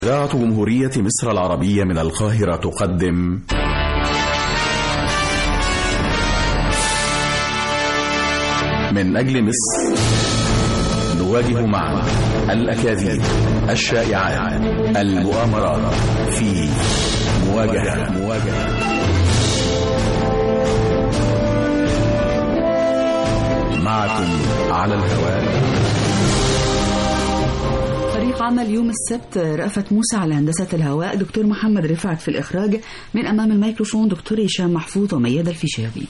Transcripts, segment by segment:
إذاعة جمهورية مصر العربية من القاهرة تقدم من أجل مصر نواجه معا الأكاذيب الشائعات المؤامرات في مواجهة مواجهة معكم على الهواء فريق عمل يوم السبت رأفت موسى على هندسة الهواء دكتور محمد رفعت في الإخراج من أمام الميكروفون دكتور هشام محفوظ وميادة الفيشاوي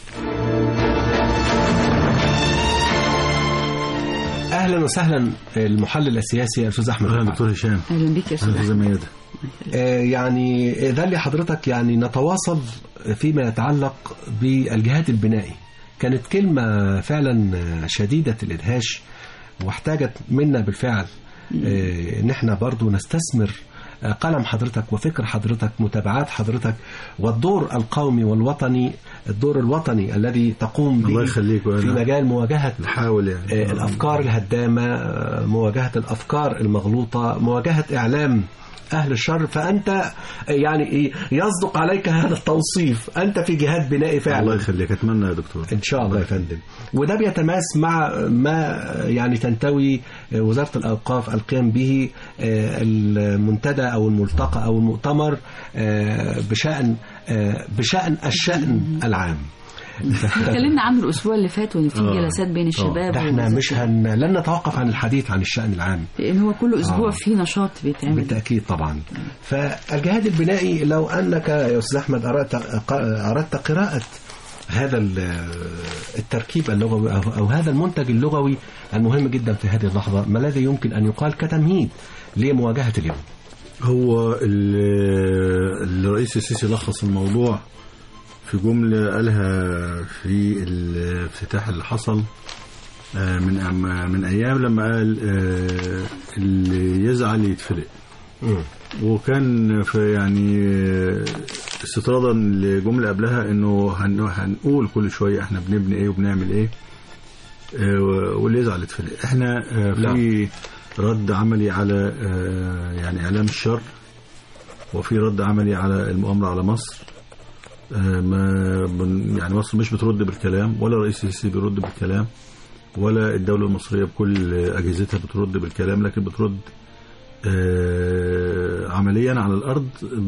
اهلا وسهلا المحلل السياسي الاستاذ احمد اهلا رفعت. دكتور هشام أهلا بك يا اهلا أستاذ استاذ ميادة آه، يعني ده اللي حضرتك يعني نتواصل فيما يتعلق بالجهاد البنائي كانت كلمة فعلا شديدة الإدهاش واحتاجت منا بالفعل آه، ان احنا برضو نستثمر آه، قلم حضرتك وفكر حضرتك متابعات حضرتك والدور القومي والوطني الدور الوطني الذي تقوم الله به يخليك في وأنا مجال مواجهة نحاول يعني آه، الأفكار الهدامة آه، مواجهة الأفكار المغلوطة مواجهة إعلام أهل الشر فأنت آه، يعني إيه، يصدق عليك هذا التوصيف أنت في جهاد بنائي الله فعلا يخليك اتمنى يا دكتور إن شاء الله يا فندم وده بيتماس مع ما يعني تنتوي وزارة الأوقاف القيام به آه، المنتدى أو الملتقى أو المؤتمر آه، بشأن آه، بشأن الشأن العام اتكلمنا عنه الأسبوع اللي فات وإن في آه. جلسات بين الشباب ده احنا والوزارة. مش هن لن نتوقف عن الحديث عن الشأن العام لأن هو كل أسبوع آه. فيه نشاط بيتعمل بالتأكيد طبعا فالجهاد البنائي لو أنك يا أستاذ أحمد أردت, أردت قراءة هذا ال- التركيب اللغوي أو أو هذا المنتج اللغوي المهم جدا في هذه اللحظة ما الذي يمكن أن يقال كتمهيد لمواجهة اليوم هو ال- الرئيس السيسي لخص الموضوع في جملة قالها في الافتتاح اللي حصل آه، من أم- من أيام لما قال آه، اللي يزعل يتفرق وكان في يعني آه، استطرادا لجملة قبلها انه هن- هنقول كل شوية احنا بنبني ايه وبنعمل ايه آه، واللي يزعل يتفرق احنا آه، في رد عملي على آه، يعني اعلام الشر وفي رد عملي على المؤامرة على مصر آه، ما بن- يعني مصر مش بترد بالكلام ولا رئيس السيسي بيرد بالكلام ولا الدولة المصرية بكل أجهزتها بترد بالكلام لكن بترد آه، عمليا على الأرض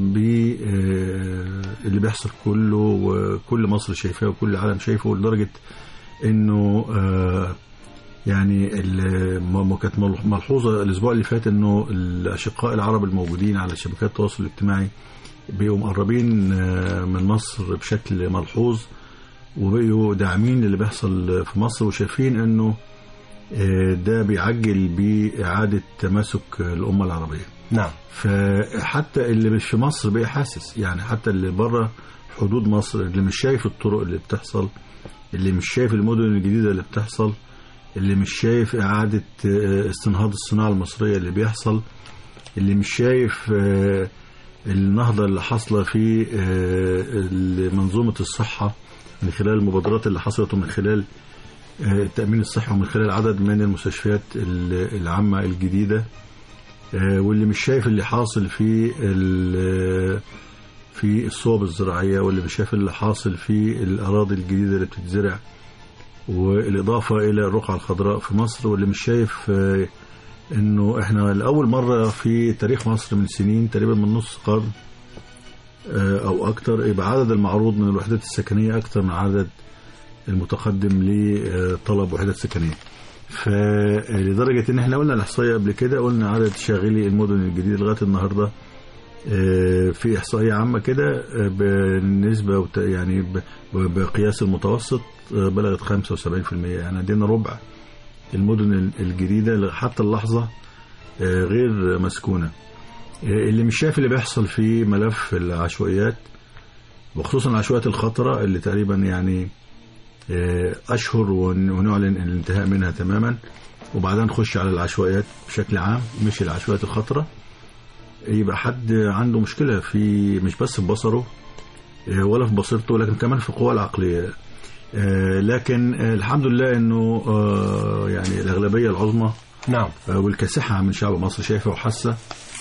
باللي بيحصل كله وكل مصر شايفاه وكل العالم شايفه لدرجة إنه آه، يعني ال- م- م- كانت مل- ملحوظة الأسبوع اللي فات إنه الأشقاء العرب الموجودين على شبكات التواصل الاجتماعي بقوا مقربين آه، من مصر بشكل ملحوظ وبقوا داعمين اللي بيحصل في مصر وشايفين انه آه، ده بيعجل بإعادة تماسك الأمة العربية نعم فحتى اللي مش في مصر بقى حاسس يعني حتى اللي بره حدود مصر اللي مش شايف الطرق اللي بتحصل اللي مش شايف المدن الجديدة اللي بتحصل اللي مش شايف إعادة آه، استنهاض الصناعة المصرية اللي بيحصل اللي مش شايف آه، النهضة اللي حاصلة في آه، منظومة الصحة من خلال المبادرات اللي حصلت ومن خلال آه، التأمين الصحي ومن خلال عدد من المستشفيات ال- العامة الجديدة آه، واللي مش شايف اللي حاصل في ال- في الصوب الزراعية واللي مش شايف اللي حاصل في الأراضي الجديدة اللي بتتزرع والإضافة إلى الرقعة الخضراء في مصر واللي مش شايف آه، إنه إحنا لأول مرة في تاريخ مصر من سنين تقريبا من نص قرن آه، أو أكتر يبقى عدد المعروض من الوحدات السكنية أكتر من عدد المتقدم لطلب وحدات سكنية فلدرجة ان احنا قلنا الاحصائية قبل كده قلنا عدد شاغلي المدن الجديدة لغاية النهاردة آه، في احصائية عامة كده آه، بالنسبة وت- يعني ب- بقياس المتوسط آه، بلغت 75% يعني عندنا ربع المدن ال- الجديدة حتى اللحظة آه، غير مسكونة آه، اللي مش شايف اللي بيحصل في ملف العشوائيات وخصوصا العشوائيات الخطرة اللي تقريبا يعني آه، أشهر ون- ونعلن الانتهاء منها تماما وبعدين نخش على العشوائيات بشكل عام مش العشوائيات الخطرة يبقى حد عنده مشكلة في مش بس في بصره آه، ولا في بصيرته لكن كمان في القوى العقلية آه، لكن آه، الحمد لله انه آه، يعني الاغلبيه العظمى نعم آه، والكاسحه من شعب مصر شايفه وحاسه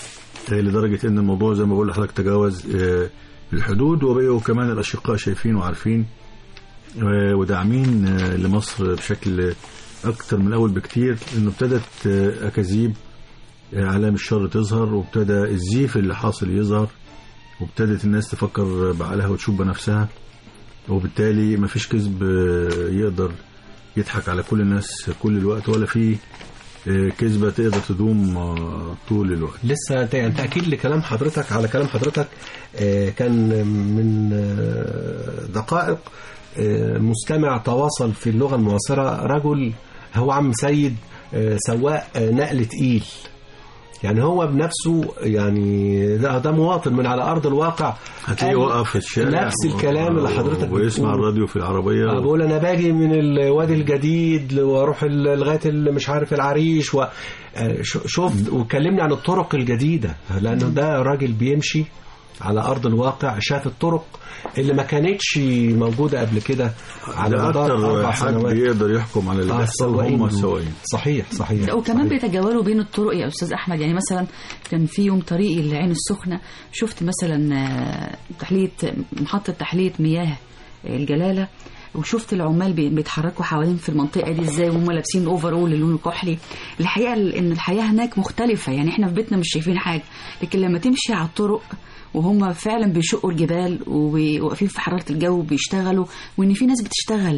آه، لدرجة ان الموضوع زي ما بقول لحضرتك تجاوز آه، الحدود وبقوا كمان الاشقاء شايفين وعارفين آه، وداعمين آه، لمصر بشكل اكتر من الاول بكتير انه ابتدت آه، اكاذيب آه، اعلام الشر تظهر وابتدى الزيف اللي حاصل يظهر وابتدت الناس تفكر بعقلها وتشوف بنفسها وبالتالي مفيش كذب آه، يقدر يضحك على كل الناس كل الوقت ولا في آه، كذبة تقدر تدوم آه، طول الوقت لسه ت- يعني تأكيد لكلام حضرتك على كلام حضرتك آه، كان من آه، دقائق آه، مستمع تواصل في اللغة المعاصرة رجل هو عم سيد آه، سواق آه، نقل تقيل يعني هو بنفسه يعني ده, ده مواطن من على أرض الواقع هتلاقيه قال واقف في الشارع نفس الكلام اللي حضرتك ويسمع بتقوله. الراديو في العربية أنا بقول انا باجي من الوادي الجديد واروح ال- لغايه ال- مش عارف العريش و آه، ش- شفت وكلمني عن الطرق الجديده لانه ده راجل بيمشي على ارض الواقع شاف الطرق اللي ما كانتش موجوده قبل كده على ده مدار أكتر اربع حد سنوات يقدر يحكم على اللي آه، بيحصل السواقين هم دول. السواقين صحيح صحيح وكمان صحيح. بيتجولوا بين الطرق يا استاذ احمد يعني مثلا كان في يوم طريقي العين السخنه شفت مثلا آه، تحليه محطه تحليه مياه الجلاله وشفت العمال بي- بيتحركوا حوالين في المنطقه دي ازاي وهم لابسين اوفرول لونه كحلي الحقيقه ال- ان الحياه هناك مختلفه يعني احنا في بيتنا مش شايفين حاجه لكن لما تمشي على الطرق وهم فعلا بيشقوا الجبال وواقفين في حراره الجو بيشتغلوا وان في ناس بتشتغل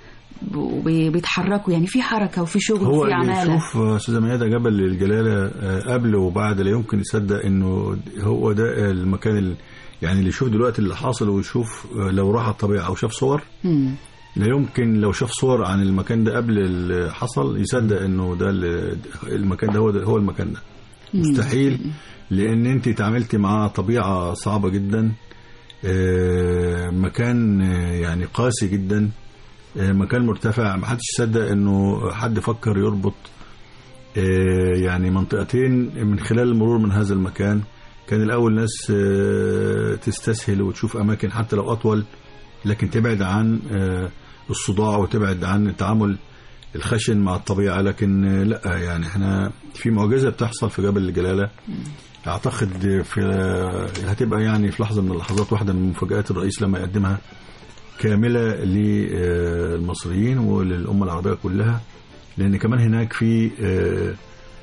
وبيتحركوا يعني في حركه وفي شغل هو وفي اللي عماله يشوف استاذه ميادة جبل الجلاله آه، قبل وبعد لا يمكن يصدق انه هو ده المكان اللي يعني اللي يشوف دلوقتي اللي حاصل ويشوف آه، لو راح على الطبيعه او شاف صور مم. لا يمكن لو شاف صور عن المكان ده قبل اللي حصل يصدق انه ده اللي- المكان ده هو ده هو المكان ده مستحيل لان انت تعاملتي مع طبيعه صعبه جدا آه، مكان آه، يعني قاسي جدا آه، مكان مرتفع ما حدش يصدق انه حد فكر يربط آه، يعني منطقتين من خلال المرور من هذا المكان كان الاول ناس آه، تستسهل وتشوف اماكن حتى لو اطول لكن تبعد عن آه، الصداع وتبعد عن التعامل الخشن مع الطبيعه لكن آه، لا يعني احنا في معجزه بتحصل في جبل الجلاله اعتقد في هتبقى يعني في لحظه من اللحظات واحده من مفاجات الرئيس لما يقدمها كامله للمصريين وللامه العربيه كلها لان كمان هناك في آه،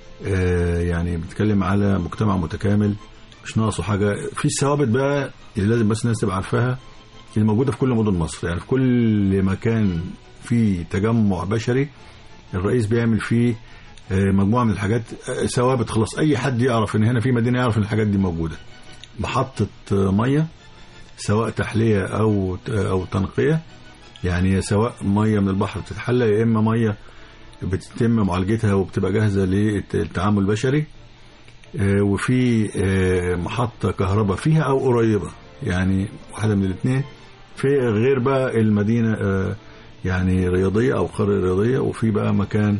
آه، يعني بتكلم على مجتمع متكامل مش ناقصه حاجه في الثوابت بقى اللي لازم بس الناس تبقى عارفاها اللي موجوده في كل مدن مصر يعني في كل مكان في تجمع بشري الرئيس بيعمل فيه آه، مجموعه من الحاجات آه، ثوابت خلاص اي حد يعرف ان هنا في مدينه يعرف ان الحاجات دي موجوده محطه آه، ميه سواء تحليه او او تنقيه يعني سواء ميه من البحر بتتحلى يا اما ميه بتتم معالجتها وبتبقى جاهزه للتعامل البشري آه، وفي آه، محطه كهرباء فيها او قريبه يعني واحده من الاثنين في غير بقى المدينه آه، يعني رياضيه او قريه رياضيه وفي بقى مكان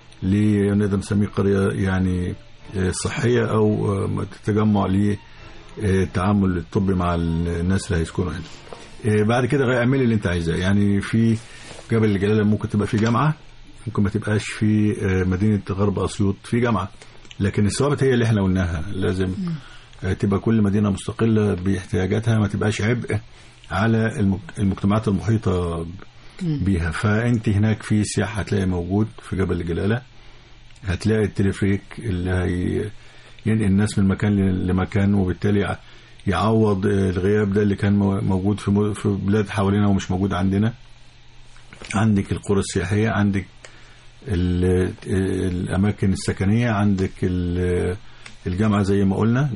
ل نقدر نسميه قريه يعني آه، صحيه او آه، تجمع للتعامل الطبي مع الناس اللي هيسكنوا هنا. آه، بعد كده اعملي اللي انت عايزاه يعني في جبل الجلاله ممكن تبقى في جامعه ممكن ما تبقاش في آه، مدينه غرب اسيوط في جامعه لكن الثوابت هي اللي احنا قلناها لازم آه، تبقى كل مدينه مستقله باحتياجاتها ما تبقاش عبء على المجت- المجتمعات المحيطه بيها فانت هناك في سياحه هتلاقي موجود في جبل الجلاله هتلاقي التلفريك اللي هي ينقل الناس من مكان ل- لمكان وبالتالي يع- يعوض آه، الغياب ده اللي كان مو- موجود في مو- في بلاد حوالينا ومش موجود عندنا عندك القرى السياحيه عندك ال- الاماكن السكنيه عندك ال- الجامعه زي ما قلنا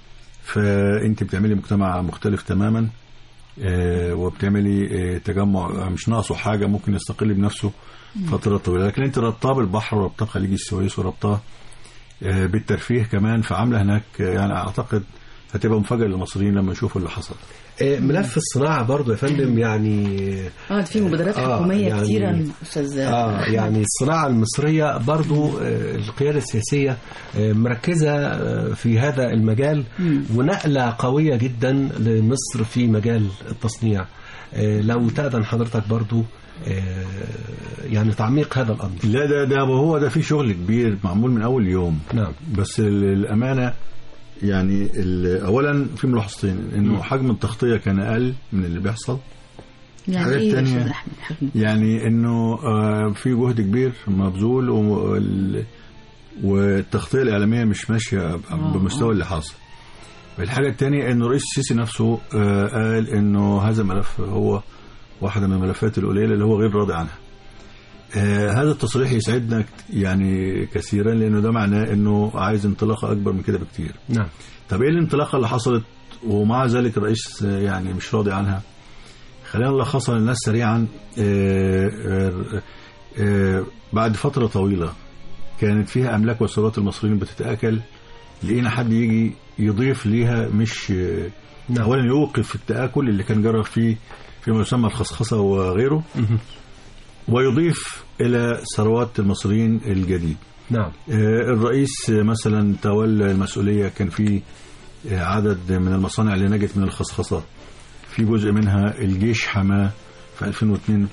فانت بتعملي مجتمع مختلف تماما آه، وبتعملي آه، تجمع مش ناقصه حاجه ممكن يستقل بنفسه فترات طويله لكن انت ربطاه بالبحر وربطاه بخليج السويس وربطاه آه، بالترفيه كمان فعامله هناك آه، يعني اعتقد هتبقى مفاجاه للمصريين لما يشوفوا اللي حصل آه، ملف الصناعه برضو يا فندم يعني اه في مبادرات آه، حكوميه يعني- كتيره استاذ اه يعني الصناعه المصريه برضو آه، القياده السياسيه آه، مركزه آه، في هذا المجال ونقله قويه جدا لمصر في مجال التصنيع آه، لو تأذن حضرتك برضو آه، يعني تعميق هذا الامر لا ده ده هو ده في شغل كبير معمول من اول يوم نعم بس للامانه يعني ال- اولا في ملاحظتين انه حجم التغطيه كان اقل من اللي بيحصل يعني حاجات ايه يا تانية. استاذ احمد حجم يعني انه آه، في جهد كبير مبذول وال- والتغطيه الاعلاميه مش ماشيه بمستوى اللي حاصل الحاجه الثانيه انه رئيس السيسي نفسه آه، قال انه هذا الملف هو واحده من الملفات القليله اللي هو غير راضي عنها آه، هذا التصريح يسعدنا كت- يعني كثيرا لانه ده معناه انه عايز انطلاقه اكبر من كده بكتير نعم طب ايه الانطلاقه اللي حصلت ومع ذلك الرئيس آه، يعني مش راضي عنها خلينا نلخصها للناس سريعا آه، آه، آه، بعد فتره طويله كانت فيها املاك وثروات المصريين بتتاكل لقينا حد يجي يضيف ليها مش آه، نعم. اولا يوقف التاكل اللي كان جرى فيه فيما يسمى الخصخصه وغيره ويضيف الى ثروات المصريين الجديد نعم آه، الرئيس آه، مثلا تولى المسؤولية كان في آه، عدد من المصانع اللي نجت من الخصخصة في جزء منها الجيش حماه في 2002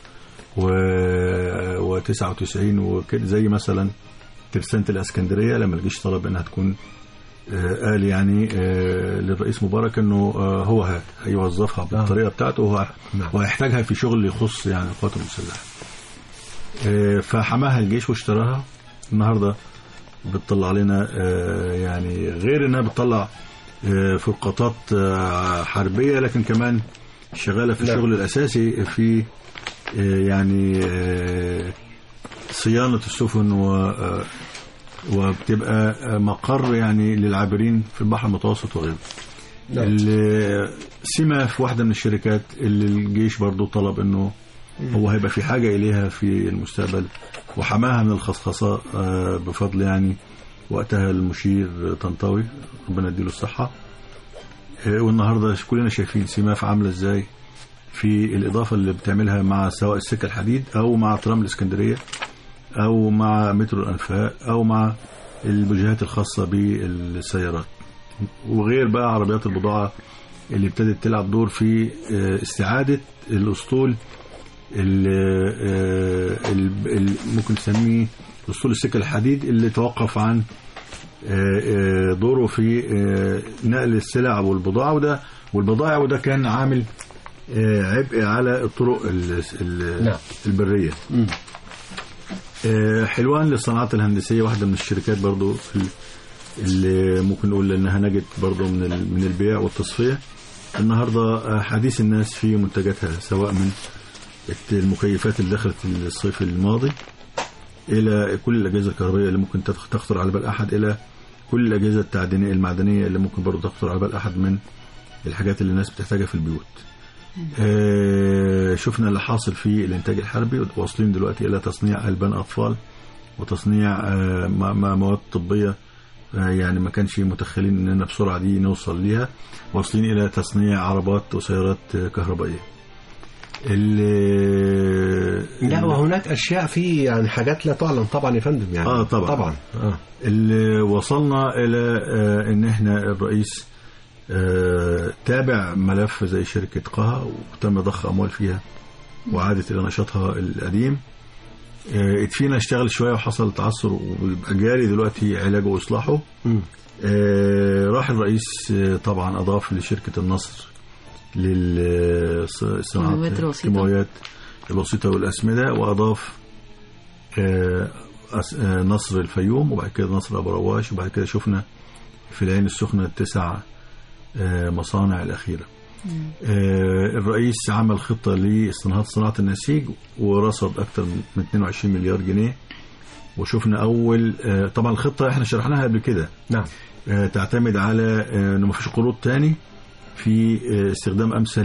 و 99 وكده زي مثلا ترسانة الاسكندرية لما الجيش طلب انها تكون آه، قال يعني آه، للرئيس مبارك انه آه، هو ه- هيوظفها بالطريقة بتاعته وهو نعم. وهيحتاجها في شغل يخص يعني القوات المسلحة آه، فحماها الجيش واشتراها النهارده بتطلع لنا آه، يعني غير انها بتطلع آه، فرقاطات آه، حربيه لكن كمان شغاله في نعم. الشغل الاساسي في آه، يعني آه، صيانه السفن و آه، وبتبقى آه، مقر يعني للعابرين في البحر المتوسط وغيره. نعم. ال- سمة في واحدة من الشركات اللي الجيش برضو طلب انه هو هيبقى في حاجة إليها في المستقبل وحماها من الخصخصة آه، بفضل يعني وقتها المشير طنطاوي ربنا يديله الصحة آه، والنهاردة كلنا شايفين سماف عاملة ازاي في الإضافة اللي بتعملها مع سواء السكة الحديد أو مع ترام الإسكندرية أو مع مترو الأنفاق أو مع الوجهات الخاصة بالسيارات وغير بقى عربيات البضاعة اللي ابتدت تلعب دور في آه، استعادة الأسطول ال- آه، ال- ال- ممكن تسميه أسطول السكة الحديد اللي توقف عن آه، آه، دوره في آه، نقل السلع والبضاعة وده والبضائع وده كان عامل آه، عبء على الطرق ال- ال- نعم. البرية مم. آه، حلوان للصناعات الهندسية واحدة من الشركات برضو في ال- اللي ممكن نقول انها نجت برضو من ال- من البيع والتصفية النهاردة آه، حديث الناس في منتجاتها سواء من المكيفات اللي دخلت الصيف الماضي الى كل الاجهزه الكهربائيه اللي ممكن تخ- تخطر على بال احد الى كل الاجهزه التعدينيه المعدنيه اللي ممكن برضو تخطر على بال احد من الحاجات اللي الناس بتحتاجها في البيوت آه، شفنا اللي حاصل في الانتاج الحربي واصلين دلوقتي الى تصنيع البان اطفال وتصنيع آه، م- م- مواد طبيه آه، يعني ما كانش متخيلين اننا بسرعه دي نوصل ليها واصلين الى تصنيع عربات وسيارات آه، كهربائيه ال- لا وهناك اشياء في يعني حاجات لا تعلم طبعا يا فندم يعني آه، طبعا. طبعا اه اللي وصلنا الى آه، ان احنا الرئيس آه، تابع ملف زي شركة قها وتم ضخ اموال فيها وعادت الى نشاطها القديم آه، اتفينا اشتغل شويه وحصل تعثر ويبقى جاري دلوقتي علاجه واصلاحه مم. آه، راح الرئيس آه، طبعا اضاف لشركه النصر للصناعات كيماويات الوسيطة. الكيماويات الوسيطه والاسمده واضاف آه، أس- آه، نصر الفيوم وبعد كده نصر ابو رواش وبعد كده شفنا في العين السخنه التسع آه، مصانع الاخيره آه، الرئيس عمل خطه لاستنهاض صناعه النسيج ورصد اكثر من 22 مليار جنيه وشفنا اول آه، طبعا الخطه احنا شرحناها قبل كده نعم آه، تعتمد على آه، انه مفيش قروض تاني في آه، استخدام امثل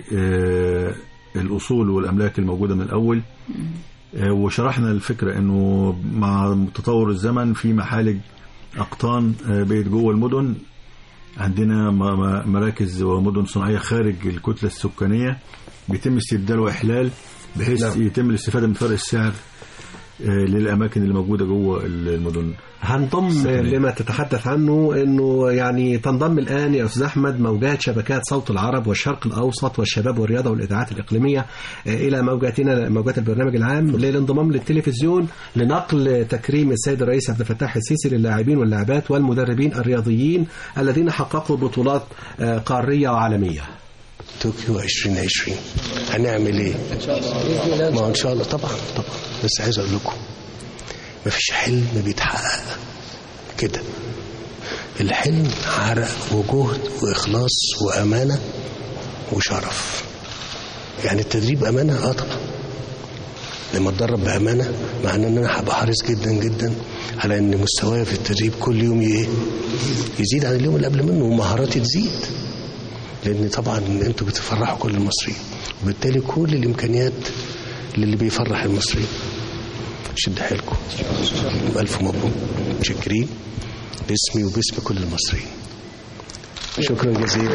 للاصول والاملاك الموجوده من الاول آه، وشرحنا الفكره انه مع تطور الزمن في محالج اقطان آه، بقت جوه المدن عندنا م- م- مراكز ومدن صناعيه خارج الكتله السكانيه بيتم استبدال واحلال بحيث نعم. يتم الاستفاده من فرق السعر آه، للاماكن اللي موجوده جوه المدن هنضم السكنية. لما تتحدث عنه انه يعني تنضم الان يا استاذ احمد موجات شبكات صوت العرب والشرق الاوسط والشباب والرياضه والاذاعات الاقليميه آه، الى موجاتنا موجات البرنامج العام للانضمام للتلفزيون لنقل تكريم السيد الرئيس عبد الفتاح السيسي للاعبين واللاعبات والمدربين الرياضيين الذين حققوا بطولات آه، قاريه وعالميه. طوكيو 2020 هنعمل ايه؟ ما هو ان شاء الله طبعا طبعا بس عايز اقول لكم مفيش حلم بيتحقق كده الحلم عرق وجهد واخلاص وامانه وشرف يعني التدريب امانه اه طبعا لما اتدرب بامانه معناه ان انا هبقى حريص جدا جدا على ان مستواي في التدريب كل يوم ايه يزيد عن اليوم اللي قبل منه ومهاراتي تزيد لان طبعا انتوا بتفرحوا كل المصريين وبالتالي كل الامكانيات للي بيفرح المصريين شد حيلكم الف مبروك متشكرين باسمي وباسم كل المصريين شكرا جزيلا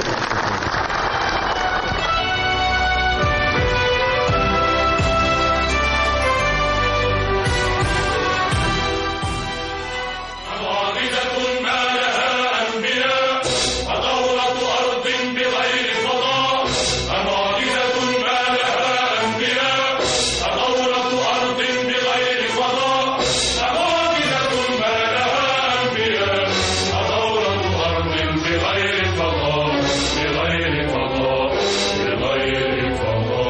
واحدة ما لها أنبياء ودورة أرض بغير فضاء واحدة ما لها أنبياء ودورة أرض بغير فضاء واحدة ما لها أنبياء ودورة أرض بغير فضاء بغير فضاء بغير فضاء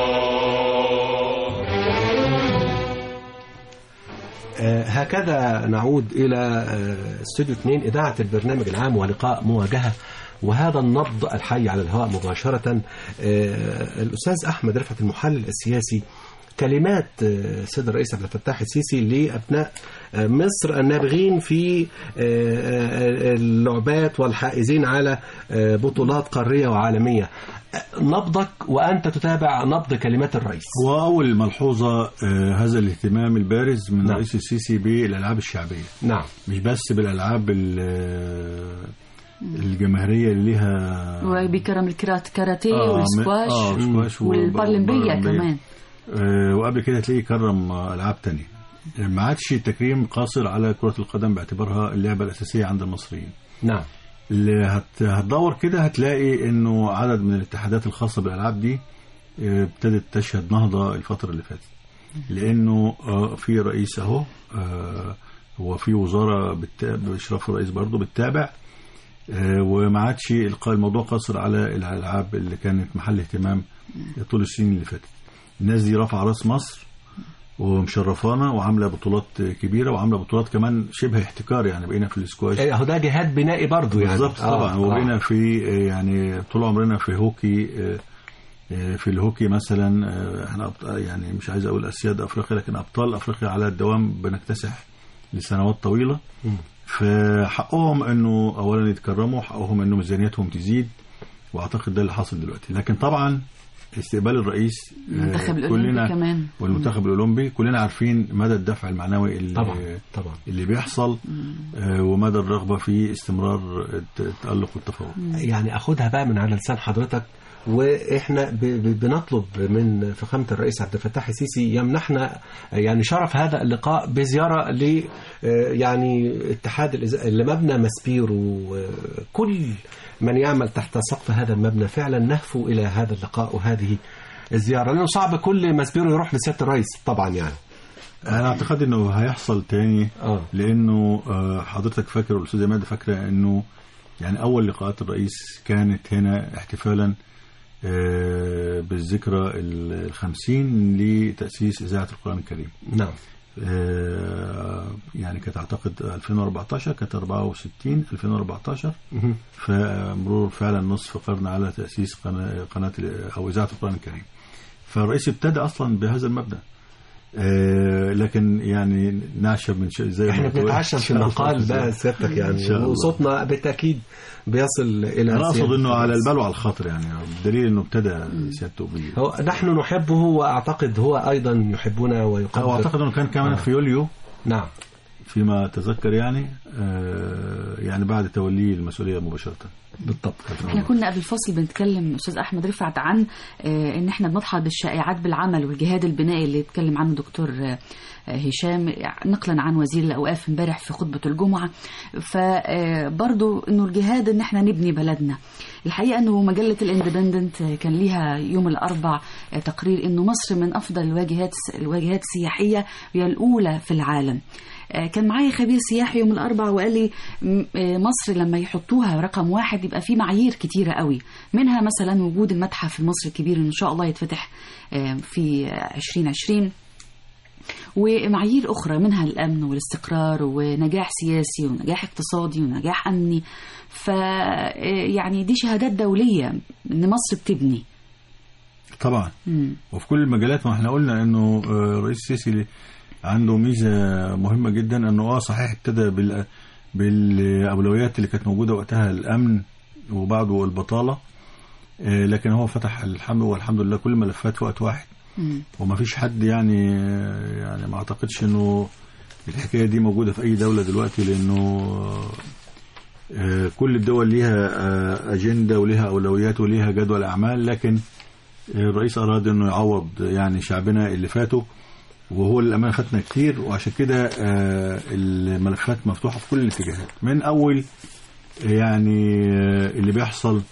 آه، هكذا نعود إلى آه، استوديو 2 إذاعة البرنامج العام ولقاء مواجهة وهذا النبض الحي على الهواء مباشرة آه، الأستاذ أحمد رفعت المحلل السياسي كلمات آه، السيد الرئيس عبد الفتاح السيسي لأبناء آه، مصر النابغين في آه، آه، اللعبات والحائزين على آه، بطولات قارية وعالمية آه، نبضك وأنت تتابع نبض كلمات الرئيس هو اول ملحوظه آه، هذا الاهتمام البارز من نعم. الرئيس السيسي بالالعاب الشعبيه نعم مش بس بالالعاب ال- الجماهيريه اللي ليها وبكرم الكرات كاراتيه آه، والسكواش آه، سكواش والبارالمبية والبارالمبية. كمان آه، وقبل كده تلاقيه كرم آه، العاب تانية ما عادش التكريم قاصر على كره القدم باعتبارها اللعبه الاساسيه عند المصريين نعم اللي هت... هتدور كده هتلاقي انه عدد من الاتحادات الخاصه بالالعاب دي آه، ابتدت تشهد نهضه الفتره اللي فاتت لانه آه، في رئيس اهو آه، وفي وزاره بت... باشراف الرئيس برضه بتتابع آه، وما عادش القاء الموضوع قاصر على الالعاب اللي كانت محل اهتمام طول السنين اللي فاتت الناس دي رافعه راس مصر ومشرفانا وعامله بطولات كبيره وعامله بطولات كمان شبه احتكار يعني بقينا في السكواش ايه هو ده جهاد بنائي برضو يعني بالظبط آه، طبعا آه. وبقينا في آه، يعني طول عمرنا في هوكي آه، آه، في الهوكي مثلا آه، احنا أبط- يعني مش عايز اقول اسياد افريقيا لكن ابطال افريقيا على الدوام بنكتسح لسنوات طويله فحقهم انه اولا يتكرموا حقهم انه ميزانيتهم تزيد واعتقد ده اللي حاصل دلوقتي لكن طبعا استقبال الرئيس آه، المنتخب الأولمبي كمان والمنتخب الاولمبي كلنا عارفين مدى الدفع المعنوي اللي طبعا طبعا اللي بيحصل آه، ومدى الرغبه في استمرار الت- التالق والتفوق يعني اخدها بقى من على لسان حضرتك واحنا ب- ب- بنطلب من فخامه الرئيس عبد الفتاح السيسي يمنحنا يعني شرف هذا اللقاء بزياره ل آه، يعني اتحاد الإز- لمبنى ماسبيرو وكل من يعمل تحت سقف هذا المبنى فعلا نهفو الى هذا اللقاء وهذه الزياره لانه صعب كل ماسبيرو يروح لسياده الرئيس طبعا يعني انا اعتقد انه هيحصل تاني اه لانه آه، حضرتك فاكر والاستاذه ماده فاكره انه يعني اول لقاءات الرئيس كانت هنا احتفالا آه، بالذكرى ال- الخمسين لتأسيس إذاعة القرآن الكريم نعم آه، يعني كانت أعتقد 2014 كانت 64 2014 مهم. فمرور فعلا نصف قرن على تأسيس قناة, قناة أو إذاعة القرآن الكريم فالرئيس ابتدى أصلا بهذا المبدأ آه، لكن يعني نعشر من شيء زي ما احنا قلت. بنتعشم في إن شاء الله المقال بإذن بقى الله. سيادتك إن يعني شاء الله. وصوتنا بالتاكيد بيصل الى انا اقصد سيادة انه على الرئيس. البال وعلى الخاطر يعني بدليل انه ابتدى سيادته بيه هو نحن نحبه واعتقد هو ايضا يحبنا ويقدر واعتقد انه كان كمان في يوليو نعم فيما أتذكر يعني آه، يعني بعد توليه المسؤولية مباشرة بالضبط احنا كنا قبل الفاصل بنتكلم استاذ احمد رفعت عن آه، ان احنا بنضحى بالشائعات بالعمل والجهاد البنائي اللي اتكلم عنه دكتور آه، هشام نقلا عن وزير الاوقاف امبارح في خطبه الجمعه فبرضو انه الجهاد ان احنا نبني بلدنا الحقيقه انه مجله الاندبندنت كان ليها يوم الاربع آه، تقرير انه مصر من افضل الواجهات الواجهات السياحيه هي الاولى في العالم آه، كان معايا خبير سياحي يوم الاربعاء وقال لي م- آه، مصر لما يحطوها رقم واحد يبقى في معايير كتيره قوي منها مثلا وجود المتحف المصري الكبير اللي ان شاء الله يتفتح آه، في 2020 ومعايير أخرى منها الأمن والاستقرار ونجاح سياسي ونجاح اقتصادي ونجاح أمني ف يعني دي شهادات دولية إن مصر بتبني طبعا مم. وفي كل المجالات ما احنا قلنا انه آه، الرئيس السيسي اللي عنده ميزه مهمه جدا انه اه صحيح ابتدى بال بالاولويات اللي كانت موجوده وقتها الامن وبعده البطاله آه، لكن هو فتح الحمد والحمد لله كل الملفات في وقت واحد مم. وما فيش حد يعني يعني ما اعتقدش انه الحكايه دي موجوده في اي دوله دلوقتي لانه آه، كل الدول ليها آه، اجنده وليها اولويات وليها جدول اعمال لكن الرئيس اراد انه يعوض يعني شعبنا اللي فاتوا وهو للامانه فاتنا كتير وعشان كده آه، الملفات مفتوحه في كل الاتجاهات من اول يعني آه، اللي بيحصل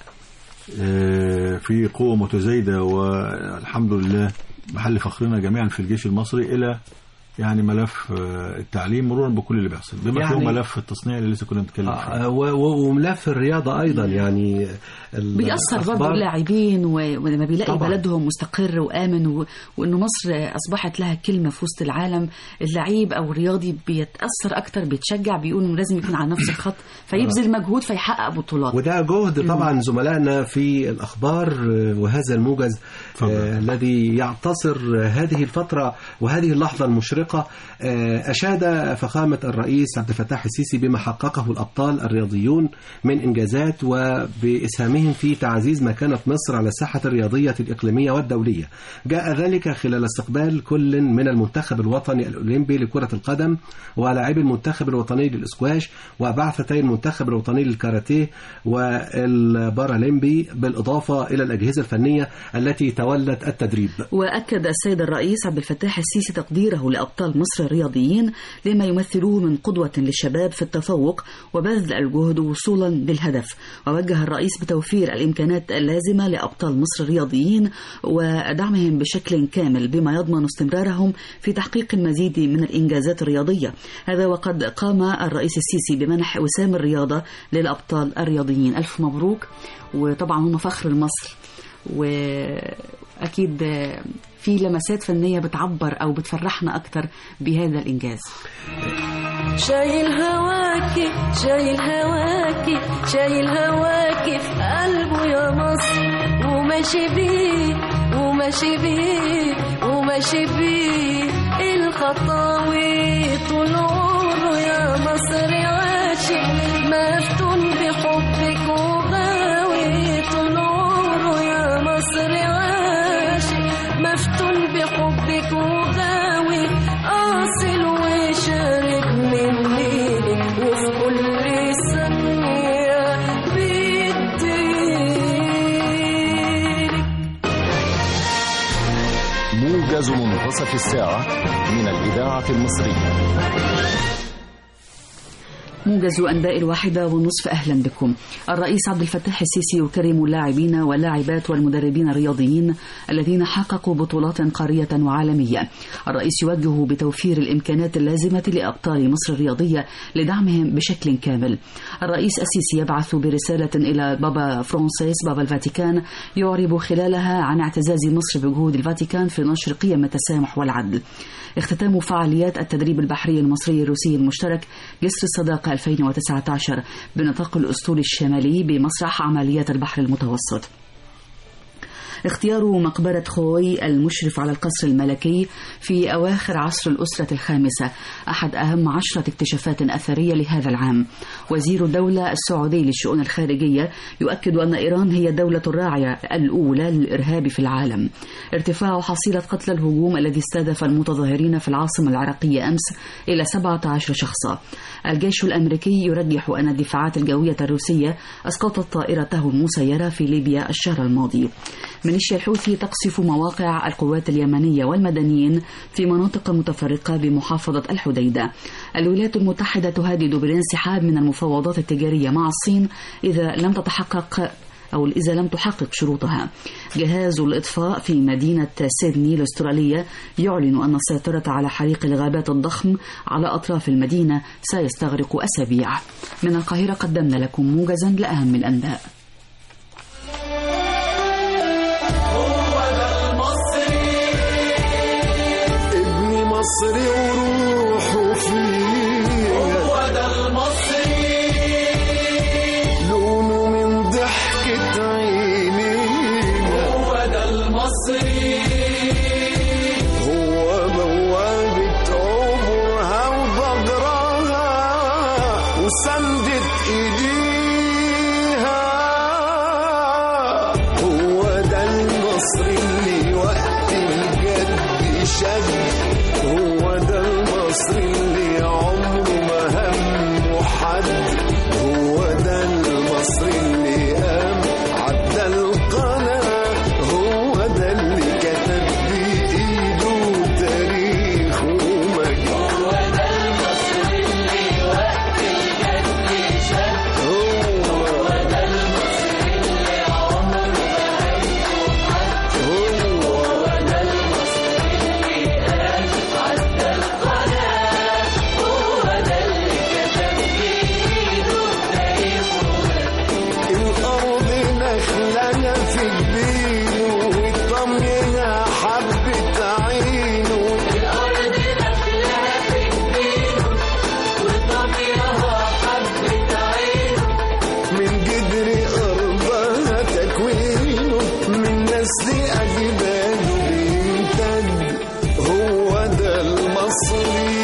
آه، في قوة متزايدة والحمد لله محل فخرنا جميعا في الجيش المصري إلى يعني ملف آه، التعليم مرورا بكل اللي بيحصل بما يعني- فيه ملف التصنيع اللي لسه كنا بنتكلم فيه آه، و- و- وملف الرياضة أيضا يعني ال- بيأثر برضه الأخبار- اللاعبين و- ولما بيلاقي طبعاً. بلدهم مستقر وآمن و... وإنه مصر أصبحت لها كلمة في وسط العالم اللعيب أو الرياضي بيتأثر أكتر بيتشجع بيقول إنه لازم يكون على نفس الخط فيبذل مجهود فيحقق بطولات وده جهد طبعا زملائنا في الأخبار آه، وهذا الموجز اتفضل. آه، الذي يعتصر آه، هذه الفترة وهذه اللحظة المشرقة آه، أشاد فخامة الرئيس عبد الفتاح السيسي بما حققه الأبطال الرياضيون من إنجازات وبإسهامهم في تعزيز مكانة مصر على الساحة الرياضية الإقليمية والدولية جاء ذلك خلال استقبال كل من المنتخب الوطني الأولمبي لكرة القدم ولاعبي المنتخب الوطني للإسكواش وبعثتي المنتخب الوطني للكاراتيه والبارالمبي بالإضافة إلى الأجهزة الفنية التي تولت التدريب وأكد السيد الرئيس عبد الفتاح السيسي تقديره لأبطال مصر الرياضيين لما يمثلوه من قدوة للشباب في التفوق وبذل الجهد وصولا للهدف ووجه الرئيس بتوفير الإمكانات اللازمة لأبطال مصر الرياضيين ودعمهم بشكل كامل بما يضمن استمرارهم في تحقيق المزيد من الإنجازات الرياضية هذا وقد قام الرئيس السيسي بمنح وسام الرياضة للأبطال الرياضيين ألف مبروك وطبعا هم فخر لمصر وأكيد في لمسات فنية بتعبر أو بتفرحنا أكتر بهذا الإنجاز شايل هواكي شايل هواكي شايل هواكي في قلبه يا مصر وماشي بيه وماشي بيه وماشي بيه الخطاوي طول عمره يا مصر عاشق مفتون بحبك وغاوي طول عمره يا مصر عاشق مفتون بحبك وغاوي أصل وشارب من نيلك وفي كل ثانية بيديلك موجز منتصف الساعة من الإذاعة المصرية موجز أنباء الواحدة ونصف أهلا بكم الرئيس عبد الفتاح السيسي يكرم اللاعبين واللاعبات والمدربين الرياضيين الذين حققوا بطولات قارية وعالمية الرئيس يوجه بتوفير الإمكانات اللازمة لأبطال مصر الرياضية لدعمهم بشكل كامل الرئيس السيسي يبعث برسالة إلى بابا فرانسيس بابا الفاتيكان يعرب خلالها عن اعتزاز مصر بجهود الفاتيكان في نشر قيم التسامح والعدل اختتام فعاليات التدريب البحري المصري الروسي المشترك جسر الصداقة 2019 بنطاق الأسطول الشمالي بمسرح عمليات البحر المتوسط اختيار مقبرة خوي المشرف على القصر الملكي في أواخر عصر الأسرة الخامسة أحد أهم عشرة اكتشافات أثرية لهذا العام وزير الدولة السعودي للشؤون الخارجية يؤكد أن إيران هي الدولة الراعية الأولى للإرهاب في العالم ارتفاع حصيلة قتلى الهجوم الذي استهدف المتظاهرين في العاصمة العراقية أمس إلى 17 شخصا الجيش الأمريكي يرجح أن الدفاعات الجوية الروسية أسقطت طائرته المسيرة في ليبيا الشهر الماضي ميليشيا الحوثي تقصف مواقع القوات اليمنية والمدنيين في مناطق متفرقة بمحافظة الحديدة الولايات المتحدة تهدد بالانسحاب من المفاوضات التجارية مع الصين إذا لم تتحقق أو إذا لم تحقق شروطها جهاز الإطفاء في مدينة سيدني الأسترالية يعلن أن السيطرة على حريق الغابات الضخم على أطراف المدينة سيستغرق أسابيع من القاهرة قدمنا لكم موجزا لأهم الأنباء ابني مصري وروحه فيه هو ده المصري لونه من ضحكة عينينا هو ده المصري هو بوابة عمرها وضجرها وسندت ايديها هو ده المصري اللي وقت الجد شد هو ده المصري اللي عمره ما همه حد هو ده المصري اللي قام عدى القناة هو ده اللي كتب بإيده تاريخ ومجد هو ده المصري اللي وقت الجد شد هو ده المصري اللي عمره ما همه حد هو ده المصري اللي قام عدى القناة هو ده اللي كتب بإيده تاريخ الأرض نخلنا في جبينه وطمينا حبة عينه الأرض نخلنا في جبينه وطمينا حبة عينه من جدر أرضها تكوينه من نسل أجداده بيمتد هو ده المصري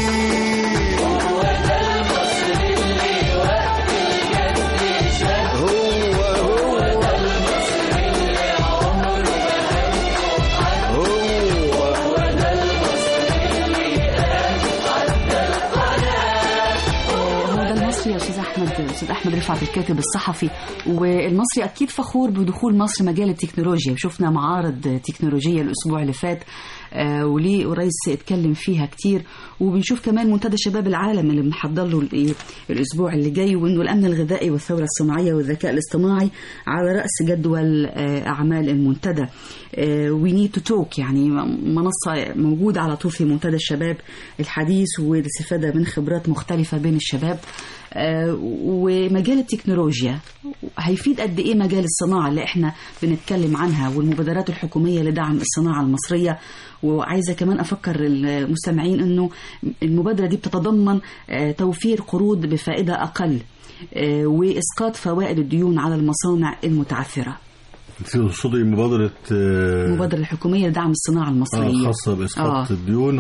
هو ده المصري اللي وقت الجد شد هو هو ده المصري اللي عمره ما همه حد هو هو ده المصري اللي قام عدى القناة هو ده المصري يا استاذ احمد استاذ احمد رفعت الكاتب الصحفي والمصري اكيد فخور بدخول مصر مجال التكنولوجيا وشفنا معارض تكنولوجيه الاسبوع اللي فات آه، وليه الرئيس اتكلم فيها كتير وبنشوف كمان منتدى شباب العالم اللي بنحضر له الإيه الاسبوع اللي جاي وانه الامن الغذائي والثوره الصناعيه والذكاء الاصطناعي على راس جدول آه، اعمال المنتدى وي نيد تو توك يعني منصه موجوده على طول في منتدى الشباب الحديث والاستفاده من خبرات مختلفه بين الشباب آه، ومجال التكنولوجيا هيفيد قد ايه مجال الصناعه اللي احنا بنتكلم عنها والمبادرات الحكوميه لدعم الصناعه المصريه وعايزه كمان افكر المستمعين انه المبادره دي بتتضمن آه، توفير قروض بفائده اقل آه، واسقاط فوائد الديون على المصانع المتعثره تقصدي مبادرة آه، المبادره الحكوميه لدعم الصناعه المصريه آه خاصة بإسقاط آه. الديون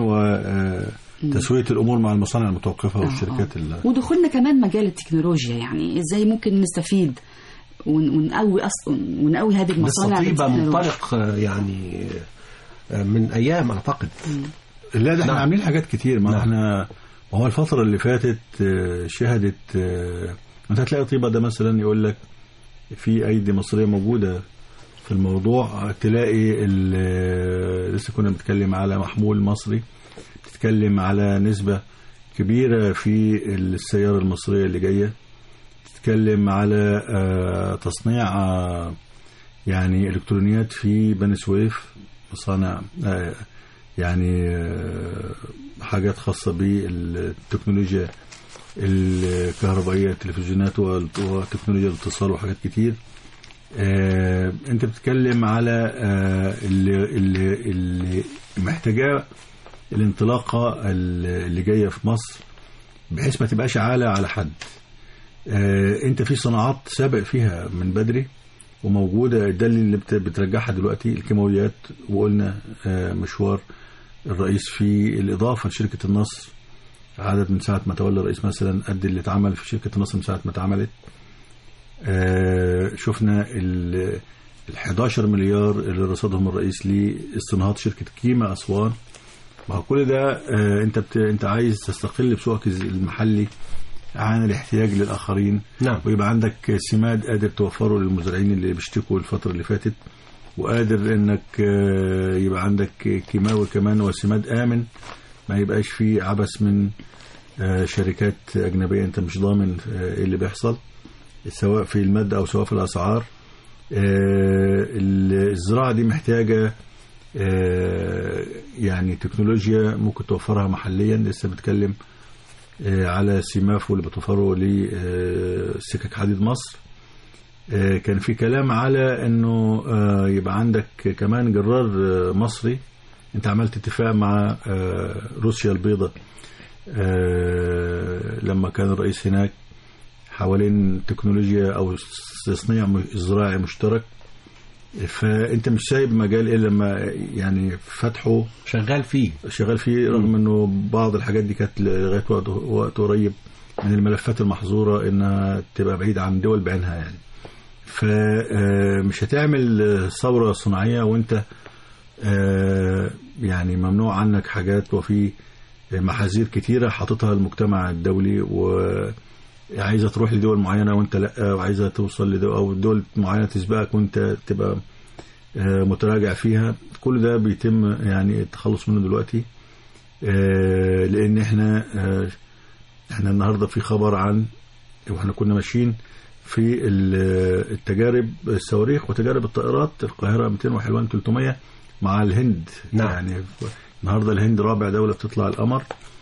وتسوية الأمور مع المصانع المتوقفة والشركات ال- ودخولنا كمان مجال التكنولوجيا يعني ازاي ممكن نستفيد ون- ونقوي اصلا ونقوي هذه المصانع بالتطيبة بالتكنولوجيا. منطلق آه، يعني آه، من أيام أعتقد لا ده احنا نعم. عاملين حاجات كتير ما نعم. احنا ما هو الفترة اللي فاتت آه، شهدت آه، انت هتلاقي طيبة ده مثلا يقول لك في ايدي مصرية موجودة في الموضوع تلاقي ال- آه، لسه كنا بنتكلم على محمول مصري بتتكلم على نسبة كبيرة في السيارة المصرية اللي جاية بتتكلم على آه، تصنيع آه، يعني الكترونيات في بني سويف مصانع آه، يعني آه، حاجات خاصة بالتكنولوجيا الكهربائية التلفزيونات وال- وتكنولوجيا الاتصال وحاجات كتير آه، انت بتتكلم على آه، اللي, اللي, اللي محتاجاه الانطلاقة اللي جاية في مصر بحيث ما تبقاش عالة على حد آه، انت في صناعات سابق فيها من بدري وموجوده ده اللي بت- بترجعها دلوقتي الكيماويات وقلنا آه، مشوار الرئيس في الاضافه لشركه النصر عدد من ساعه ما تولى الرئيس مثلا قد اللي اتعمل في شركه النصر من ساعه ما اتعملت آه، شفنا ال ال 11 مليار اللي رصدهم الرئيس لاستنهاض شركه كيما اسوان ما هو كل ده آه، انت بت... انت عايز تستقل بسوقك المحلي عن الاحتياج للاخرين نعم. ويبقى عندك سماد قادر توفره للمزارعين اللي بيشتكوا الفتره اللي فاتت وقادر انك آه، يبقى عندك كيماوي كمان وسماد امن ما يبقاش فيه عبث من آه، شركات اجنبيه انت مش ضامن آه، ايه اللي بيحصل سواء في الماده او سواء في الاسعار آه، الزراعه دي محتاجه آه، يعني تكنولوجيا ممكن توفرها محليا لسه بتكلم آه، على سيمافو اللي بتوفره لسكك حديد مصر آه، كان في كلام على انه آه، يبقى عندك كمان جرار آه، مصري انت عملت اتفاق مع آه، روسيا البيضاء آه، لما كان الرئيس هناك حوالين تكنولوجيا او تصنيع م- زراعي مشترك فانت مش سايب مجال الا لما يعني فتحه شغال فيه شغال فيه رغم انه بعض الحاجات دي كانت لغايه وقت, وقت قريب من الملفات المحظوره انها تبقى بعيده عن دول بعينها يعني فمش هتعمل ثوره صناعيه وانت آه، يعني ممنوع عنك حاجات وفي محاذير كتيره حاططها المجتمع الدولي وعايزه تروح لدول معينه وانت لا وعايزه توصل لدول او دول معينه تسبقك وانت تبقى آه، متراجع فيها كل ده بيتم يعني التخلص منه دلوقتي آه، لان احنا آه، احنا النهارده في خبر عن واحنا كنا ماشيين في ال- التجارب الصواريخ وتجارب الطائرات القاهره 200 وحلوان 300 مع الهند نعم. يعني النهارده الهند رابع دوله بتطلع القمر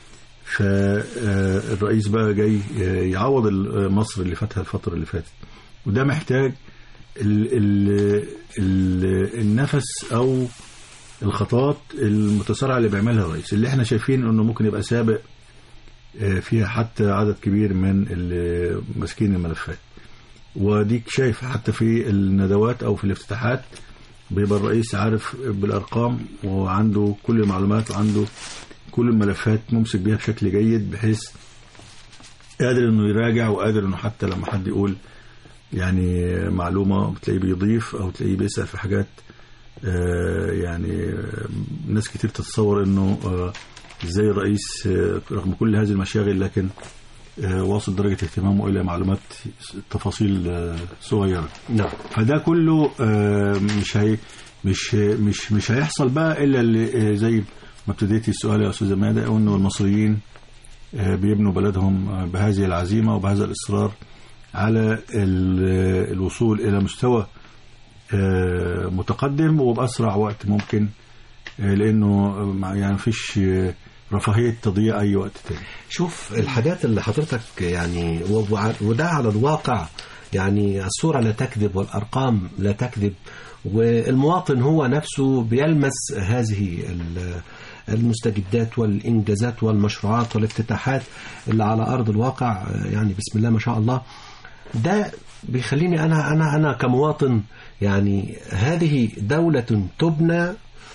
فالرئيس بقى جاي آه، يعوض ال- مصر اللي فاتها الفتره اللي فاتت وده محتاج ال ال ال النفس او الخطوات المتسارعه اللي بيعملها الرئيس اللي احنا شايفين انه ممكن يبقى سابق آه، فيها حتى عدد كبير من اللي ماسكين الملفات وديك شايف حتى في الندوات او في الافتتاحات بيبقى الرئيس عارف بالارقام وعنده كل المعلومات وعنده كل الملفات ممسك بيها بشكل جيد بحيث قادر انه يراجع وقادر انه حتى لما حد يقول يعني معلومه بتلاقيه بيضيف او تلاقيه بيسال في حاجات آه، يعني آه، ناس كتير تتصور انه آه، ازاي الرئيس آه، رغم كل هذه المشاغل لكن آه، واصل درجه اهتمامه الى معلومات تفاصيل آه، صغيره نعم فده كله آه، مش هي مش مش مش هيحصل بقى الا اللي آه، زي ما ابتديتي السؤال يا استاذه ماده انه المصريين آه، بيبنوا بلدهم آه، بهذه العزيمه وبهذا الاصرار على ال- الوصول الى مستوى آه، متقدم وباسرع وقت ممكن آه، لانه آه، يعني مفيش آه، رفاهيه تضييع اي وقت تاني شوف الحاجات اللي حضرتك يعني و- وع- وده على الواقع يعني الصورة لا تكذب والأرقام لا تكذب والمواطن هو نفسه بيلمس هذه ال- المستجدات والإنجازات والمشروعات والافتتاحات اللي على أرض الواقع يعني بسم الله ما شاء الله ده بيخليني أنا أنا أنا كمواطن يعني هذه دولة تبنى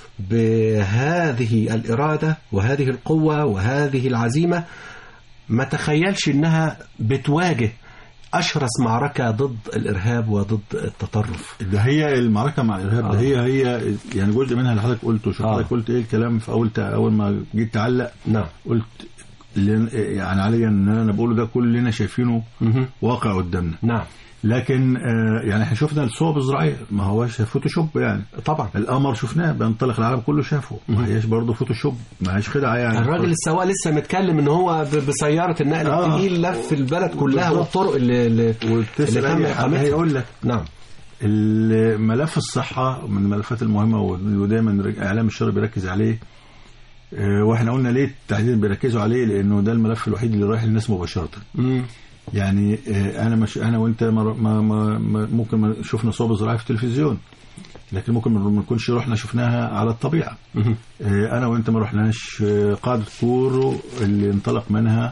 بهذه الإرادة وهذه القوة وهذه العزيمة ما تخيلش إنها بتواجه أشرس معركة ضد الإرهاب وضد التطرف ده هي المعركه مع الارهاب آه. ده هي هي يعني جزء منها اللي حضرتك قلته شوف آه. حضرتك قلت ايه الكلام في اول تع- اول ما جيت تعلق نعم قلت لن- يعني عليا ان انا بقوله ده كلنا شايفينه مهم. واقع قدامنا نعم لكن آه، يعني احنا شفنا الصوب الزراعيه ما هوش فوتوشوب يعني طبعا القمر شفناه بينطلق العالم كله شافه ما هياش برضه فوتوشوب ما هيش خدعه يعني الراجل السواق لسه متكلم ان هو ب- بسياره النقل آه. الثقيل لف البلد كلها بالظبط. والطرق اللي, اللي وتسال اللي تم اي حد إقامتها. هيقول لك نعم الملف الصحة من الملفات المهمة ودايما إعلام الشر بيركز عليه آه، واحنا قلنا ليه تحديدا بيركزوا عليه لأنه ده الملف الوحيد اللي رايح للناس مباشرة مم. يعني آه، أنا مش أنا وأنت ما ما ما ما- ممكن ما شفنا صوب زراعي في التلفزيون لكن ممكن ما نكونش رحنا شفناها على الطبيعة مهم. آه، أنا وأنت ما رحناش آه، قاعدة كورو اللي انطلق منها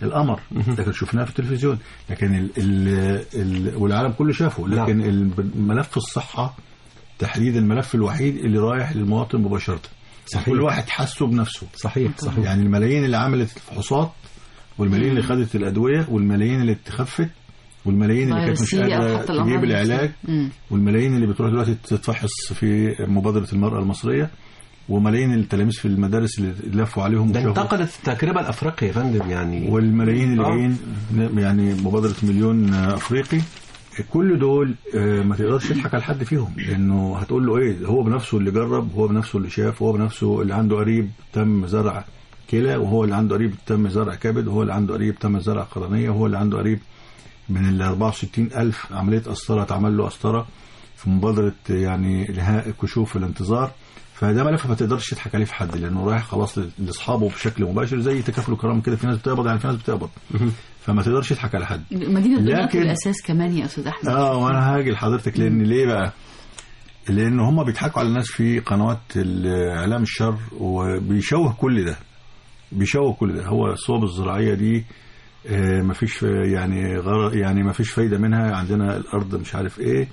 القمر لكن شفناه في التلفزيون لكن ال ال ال والعالم كله شافه لكن الملف الصحه تحديد الملف الوحيد اللي رايح للمواطن مباشره صحيح. كل واحد حسه بنفسه صحيح صحيح يعني الملايين اللي عملت الفحوصات والملايين اللي خدت الادويه والملايين اللي اتخفت والملايين اللي كانت مش فيروسية أو قادره حتى الأمراض تجيب العلاج النفسية. مم. والملايين اللي بتروح دلوقتي تتفحص في مبادره المراه المصريه وملايين التلاميذ في المدارس اللي لفوا عليهم ده وشافوا. انتقلت التجربه الافريقيه يا فندم يعني والملايين اللي آه. جايين يعني مبادره مليون افريقي كل دول آه، ما تقدرش تضحك على حد فيهم لانه هتقول له ايه هو بنفسه اللي جرب هو بنفسه اللي شاف هو بنفسه اللي عنده قريب تم زرع كلى وهو اللي عنده قريب تم زرع كبد وهو اللي عنده قريب تم زرع قرنيه وهو اللي عنده قريب من ال 64 ألف عملية قسطرة اتعمل له قسطرة في مبادرة يعني إلهاء كشوف الانتظار فده ملف ما تقدرش تضحك عليه في حد لأنه رايح خلاص لأصحابه بشكل مباشر زي تكافل الكرام كده في ناس بتقبض يعني في ناس بتقبض فما تقدرش تضحك على حد مدينة دمياط لكن- بالأساس كمان يا أستاذ أحمد اه وانا هاجي لحضرتك لان ليه بقى؟ لان هم بيضحكوا على الناس في قنوات ال- اعلام الشر وبيشوه كل ده بيشوه كل ده هو الصوب الزراعيه دي آه، مفيش ف- يعني غر... يعني مفيش فايده منها عندنا الارض مش عارف ايه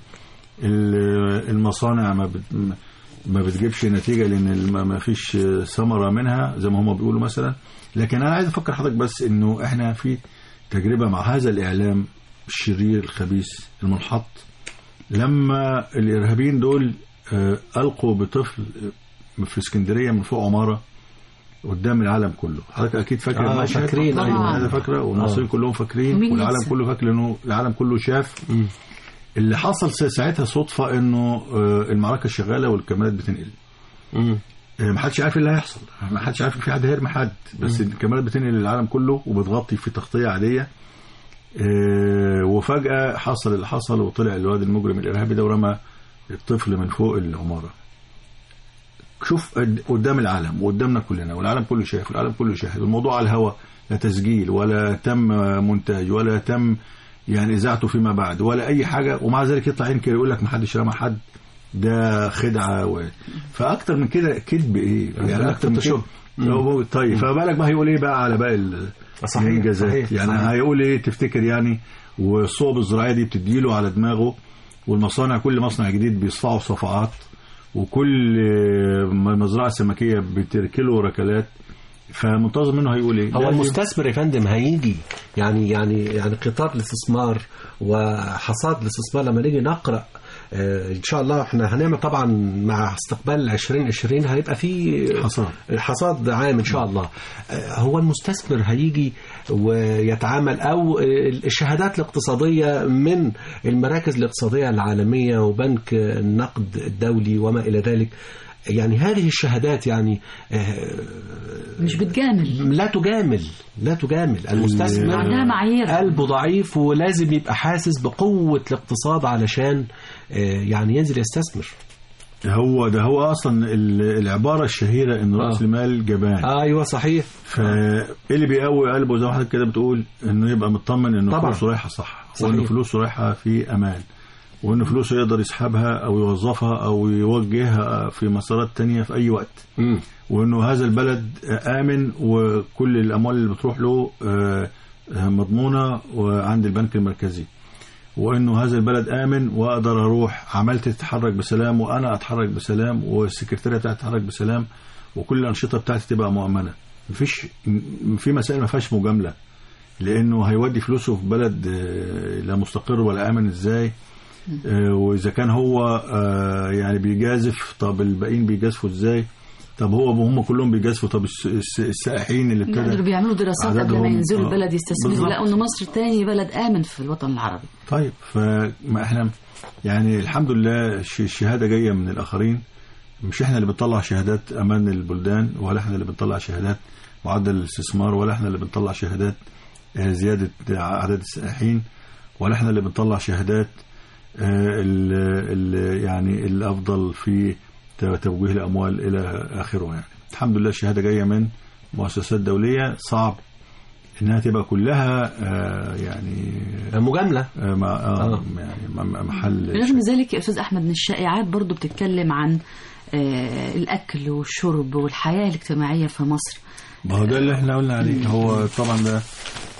ال- المصانع ما بت... ما بتجيبش نتيجه لان الم- ما فيش ثمره منها زي ما هم بيقولوا مثلا لكن انا عايز افكر حضرتك بس انه احنا في تجربه مع هذا الاعلام الشرير الخبيث المنحط لما الارهابيين دول آه، القوا بطفل في اسكندريه من فوق عماره قدام العالم كله حضرتك اكيد فاكر آه، المشهد فاكرين، طبعاً. أيوة. هذا فاكره والمصريين كلهم فاكرين ومين والعالم ينسى؟ كله فاكر انه العالم كله شاف اللي حصل س- ساعتها صدفه انه آه، المعركه شغاله والكاميرات بتنقل مم. آه، ما حدش عارف ايه اللي هيحصل ما حدش عارف إن في حد هيرمي حد بس الكاميرات بتنقل العالم كله وبتغطي في تغطيه عاديه آه، وفجاه حصل اللي حصل وطلع الواد المجرم الارهابي ده ورمى الطفل من فوق العماره شوف قد- قدام العالم وقدامنا كلنا والعالم كله شايف والعالم كله شاهد والموضوع على الهواء لا تسجيل ولا تم مونتاج ولا تم يعني اذاعته فيما بعد ولا اي حاجه ومع ذلك يطلع ينكر يقول لك ما حدش رمى حد ده خدعه و... فاكتر من كده كذب ايه يعني لا، اكتر من كده فوتوشوب. هو- طيب فما بالك بقى هيقول ايه بقى على باقي ال- صحيح، الانجازات صحيح، يعني صحيح. هيقول ايه تفتكر يعني والصوب الزراعيه دي بتديله على دماغه والمصانع كل مصنع جديد بيصفعوا صفعات وكل م- مزرعه سمكيه بتركله ركلات فمنتظر منه هيقول ايه هو لازم- المستثمر يا فندم هيجي يعني يعني يعني قطار الاستثمار وحصاد الاستثمار لما نيجي نقرا آه، ان شاء الله احنا هنعمل طبعا مع استقبال 2020 هيبقى في حصاد. حصاد عام ان شاء الله آه، هو المستثمر هيجي ويتعامل او آه، الشهادات الاقتصاديه من المراكز الاقتصاديه العالميه وبنك النقد الدولي وما الى ذلك يعني هذه الشهادات يعني آه، مش بتجامل لا تجامل لا تجامل المستثمر عندها معايير. قلبه ضعيف ولازم يبقى حاسس بقوة الاقتصاد علشان آه، يعني ينزل يستثمر هو ده هو اصلا ال- العباره الشهيره ان راس آه. المال جبان ايوه صحيح فايه اللي بيقوي قلبه زي ما حضرتك كده بتقول انه يبقى مطمن انه طبعا. فلوسه رايحه صح صحيح. وانه فلوسه رايحه في امان وان فلوسه يقدر يسحبها او يوظفها او يوجهها في مسارات تانية في اي وقت مم. وانه هذا البلد امن وكل الاموال اللي بتروح له آه، آه، مضمونه وعند البنك المركزي وانه هذا البلد امن واقدر اروح عملتي تتحرك بسلام وانا اتحرك بسلام والسكرتاريه بتاعتي تتحرك بسلام وكل الانشطه بتاعتي تبقى مؤمنه مفيش م- في مسائل ما فيهاش مجامله لانه هيودي فلوسه في بلد آه، لا مستقر ولا امن ازاي آه، واذا كان هو آه، يعني بيجازف طب الباقيين بيجازفوا ازاي طب هو هم كلهم بيجازفوا طب الس- الس- السائحين اللي لا، دول ابتدى بيعملوا دراسات قبل ما عددهم- ينزلوا آه، البلد يستثمروا بالظبط. لقوا ان مصر تاني بلد امن في الوطن العربي طيب فما احنا يعني الحمد لله الش- الشهاده جايه من الاخرين مش احنا اللي بنطلع شهادات امان البلدان ولا احنا اللي بنطلع شهادات معدل الاستثمار ولا احنا اللي بنطلع شهادات آه، زياده عدد السائحين ولا احنا اللي بنطلع شهادات آه، ال ال يعني الافضل في ت- توجيه الاموال الى اخره يعني الحمد لله الشهاده جايه من مؤسسات دوليه صعب انها تبقى كلها آه، يعني مجاملة آه، مع آه آه. يعني م- محل رغم ذلك يا استاذ احمد ان الشائعات برضو بتتكلم عن آه، الاكل والشرب والحياه الاجتماعيه في مصر ما هو ده اللي احنا قلنا عليه هو طبعا ده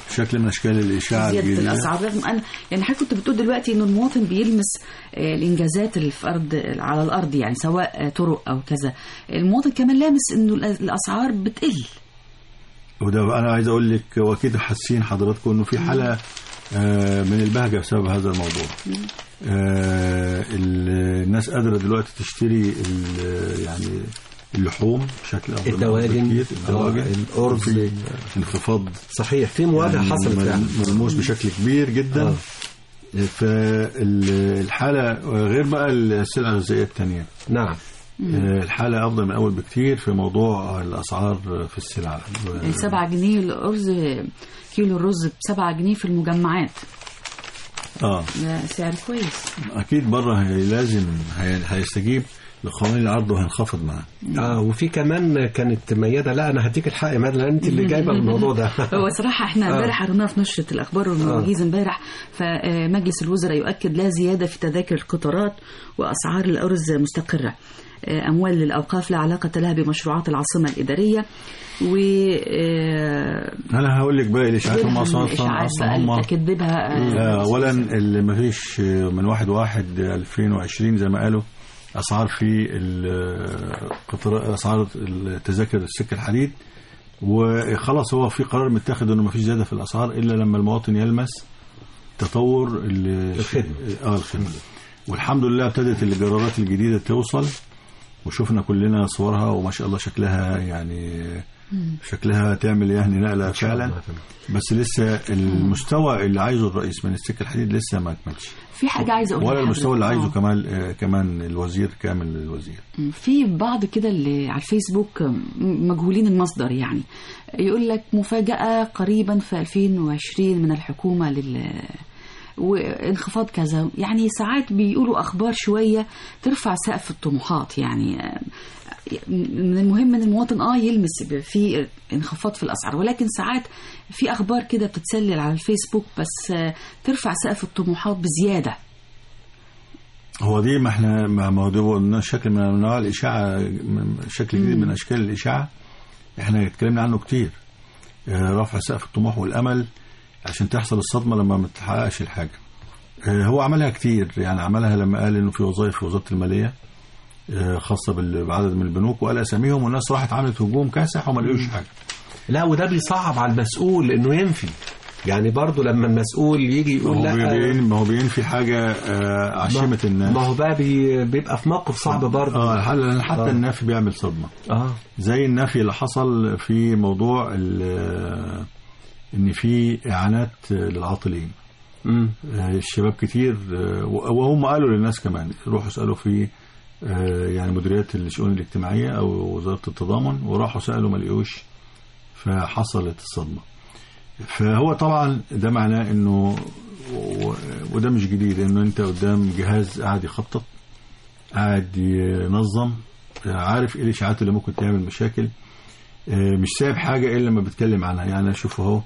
شكل من اشكال الاشاعه زياده الجديدة. الاسعار رغم ان يعني حضرتك كنت بتقول دلوقتي انه المواطن بيلمس آه، الانجازات اللي في ارض على الارض يعني سواء آه، طرق او كذا المواطن كمان لامس انه الأ- الاسعار بتقل وده انا عايز اقول لك واكيد حاسين حضراتكم انه في حاله آه، من البهجه بسبب هذا الموضوع آه، ال- الناس قادره دلوقتي تشتري ال- يعني اللحوم بشكل افضل الدواجن، بكتير. الدواجن الأرز. في انخفاض صحيح في مواجهه يعني حصلت مل- فعلا ملموس بشكل كبير جدا آه. فالحاله غير بقى السلع الغذائيه الثانيه نعم الحاله افضل من اول بكتير في موضوع الاسعار في السلع يعني 7 جنيه الارز كيلو الرز ب 7 جنيه في المجمعات اه ده سعر كويس اكيد بره هي لازم هي- هيستجيب لقوانين العرض وهينخفض معاه اه وفي كمان كانت ميادة لا انا هديك الحق يا مادة لان انت اللي جايبه الموضوع ده هو صراحة احنا آه. امبارح قريناها في نشرة الأخبار والمواجيز امبارح فمجلس الوزراء يؤكد لا زيادة في تذاكر القطارات وأسعار الأرز مستقرة آه، أموال للأوقاف لا علاقة لها بمشروعات العاصمة الإدارية و آه، انا هقول لك بقى الاشاعات هم غيرها من اصلا الإشاعات اصلا بقى هم اللي تكذبها آه، اولا اللي ما فيش من واحد واحد 2020 زي ما قالوا اسعار في القطار اسعار التذاكر السكه الحديد وخلاص هو في قرار متاخد انه ما فيش زياده في الاسعار الا لما المواطن يلمس تطور ال- الخدمة. اه الخدمه والحمد لله ابتدت الجرارات الجديده توصل وشفنا كلنا صورها وما شاء الله شكلها يعني شكلها تعمل يعني نقله فعلا بس لسه المستوى اللي عايزه الرئيس من السكه الحديد لسه ما اكملش في حاجة عايزة أقولها ولا المستوى اللي لحضرتك. عايزه آه. كمان آه، كمان الوزير كامل الوزير في بعض كده اللي على الفيسبوك مجهولين المصدر يعني يقول لك مفاجأة قريبا في 2020 من الحكومة لل وانخفاض كذا يعني ساعات بيقولوا أخبار شوية ترفع سقف الطموحات يعني من المهم ان المواطن اه يلمس في انخفاض في الاسعار ولكن ساعات في اخبار كده بتتسلل على الفيسبوك بس آه، ترفع سقف الطموحات بزياده هو دي ما احنا ما ما هو ده قلنا شكل من انواع الاشاعه من- شكل جديد من اشكال الاشاعه احنا اتكلمنا عنه كتير آه، رفع سقف الطموح والامل عشان تحصل الصدمه لما ما تحققش الحاجه آه، هو عملها كتير يعني عملها لما قال انه في وظائف في وزاره الماليه آه، خاصه بال- بعدد من البنوك وقال اساميهم والناس راحت عملت هجوم كاسح وما لقوش حاجه لا وده بيصعب على المسؤول انه ينفي يعني برضو لما المسؤول يجي ما يقول هو لا بين ما هو بينفي حاجه آه، عشمه الناس ما هو بقى بي بيبقى في موقف صعب برضو اه حل- حتى آه. النفي بيعمل صدمه اه زي النفي اللي حصل في موضوع ال- ان في اعانات للعاطلين امم آه، الشباب كتير آه، وهم قالوا للناس كمان روحوا اسالوا في آه، يعني مديريات الشؤون الاجتماعيه او وزاره التضامن وراحوا سالوا ما لقوش فحصلت الصدمه فهو طبعا ده معناه انه و- وده مش جديد انه انت قدام جهاز قاعد يخطط قاعد ينظم عارف ايه الاشاعات اللي ممكن تعمل مشاكل آه، مش سايب حاجه الا لما بيتكلم عنها يعني اشوف اهو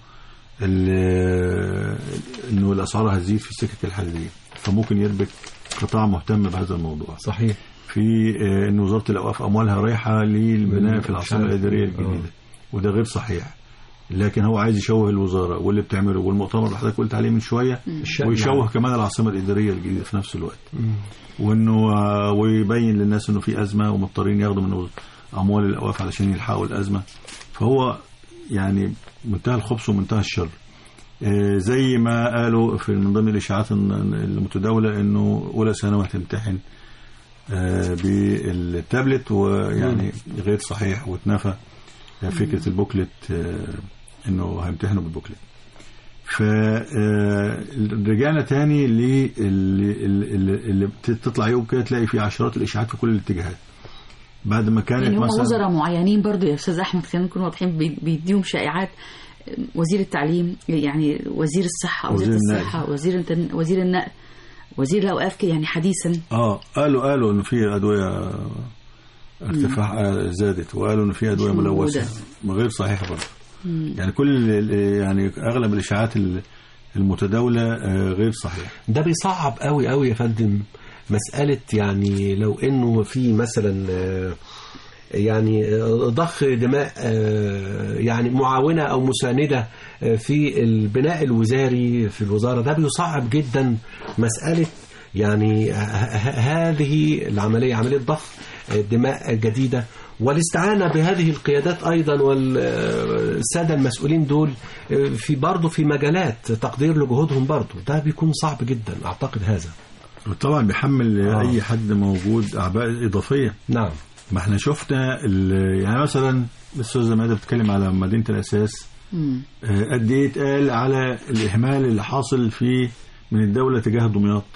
ال- انه الاسعار هتزيد في السكك الحديديه فممكن يربك قطاع مهتم بهذا الموضوع صحيح في آه، ان وزاره الاوقاف اموالها رايحه للبناء في العاصمه الاداريه الجديده وده غير صحيح لكن هو عايز يشوه الوزاره واللي بتعمله والمؤتمر اللي حضرتك قلت عليه من شويه الشأن ويشوه يعني. كمان العاصمه الاداريه الجديده في نفس الوقت وانه آه، ويبين للناس انه في ازمه ومضطرين ياخدوا من اموال الاوقاف علشان يلحقوا الازمه فهو يعني منتهى الخبث ومنتهى الشر آه، زي ما قالوا في من ضمن الاشاعات الن- المتداوله انه اولى ثانوي هتمتحن آه، بالتابلت ويعني غير صحيح واتنفى فكره البوكلت آه، انه هيمتحنوا بالبوكلت فرجعنا تاني اللي اللي, اللي بتطلع يوم كده تلاقي في عشرات الاشاعات في كل الاتجاهات بعد ما كانت يعني هم مثلا وزراء معينين برضو يا استاذ احمد خلينا نكون واضحين بي- بيديهم شائعات وزير التعليم يعني وزير الصحه وزير وزير النقل. الصحه وزير التن- وزير النقل وزير الاوقاف يعني حديثا اه قالوا قالوا انه في ادويه ارتفاع آه، زادت وقالوا انه في ادويه مش ملوثه موجودة. ما غير صحيحه برضه يعني كل ال- يعني اغلب الاشاعات ال- المتداوله آه، غير صحيحه ده بيصعب قوي قوي يا فندم مسألة يعني لو انه في مثلا آه، يعني ضخ دماء آه، يعني معاونة أو مساندة آه، في البناء الوزاري في الوزارة ده بيصعب جدا مسألة يعني ه- ه- هذه العملية عملية ضخ آه، دماء جديدة والاستعانة بهذه القيادات أيضا والسادة المسؤولين دول آه، في برضه في مجالات تقدير لجهودهم برضه ده بيكون صعب جدا أعتقد هذا طبعا بيحمل آه. اي حد موجود اعباء اضافيه نعم ما احنا شفنا ال- يعني مثلا الاستاذه ماده بتتكلم على مدينه الاساس مم. آه، قد ايه اتقال على الاهمال اللي حاصل في من الدوله تجاه دمياط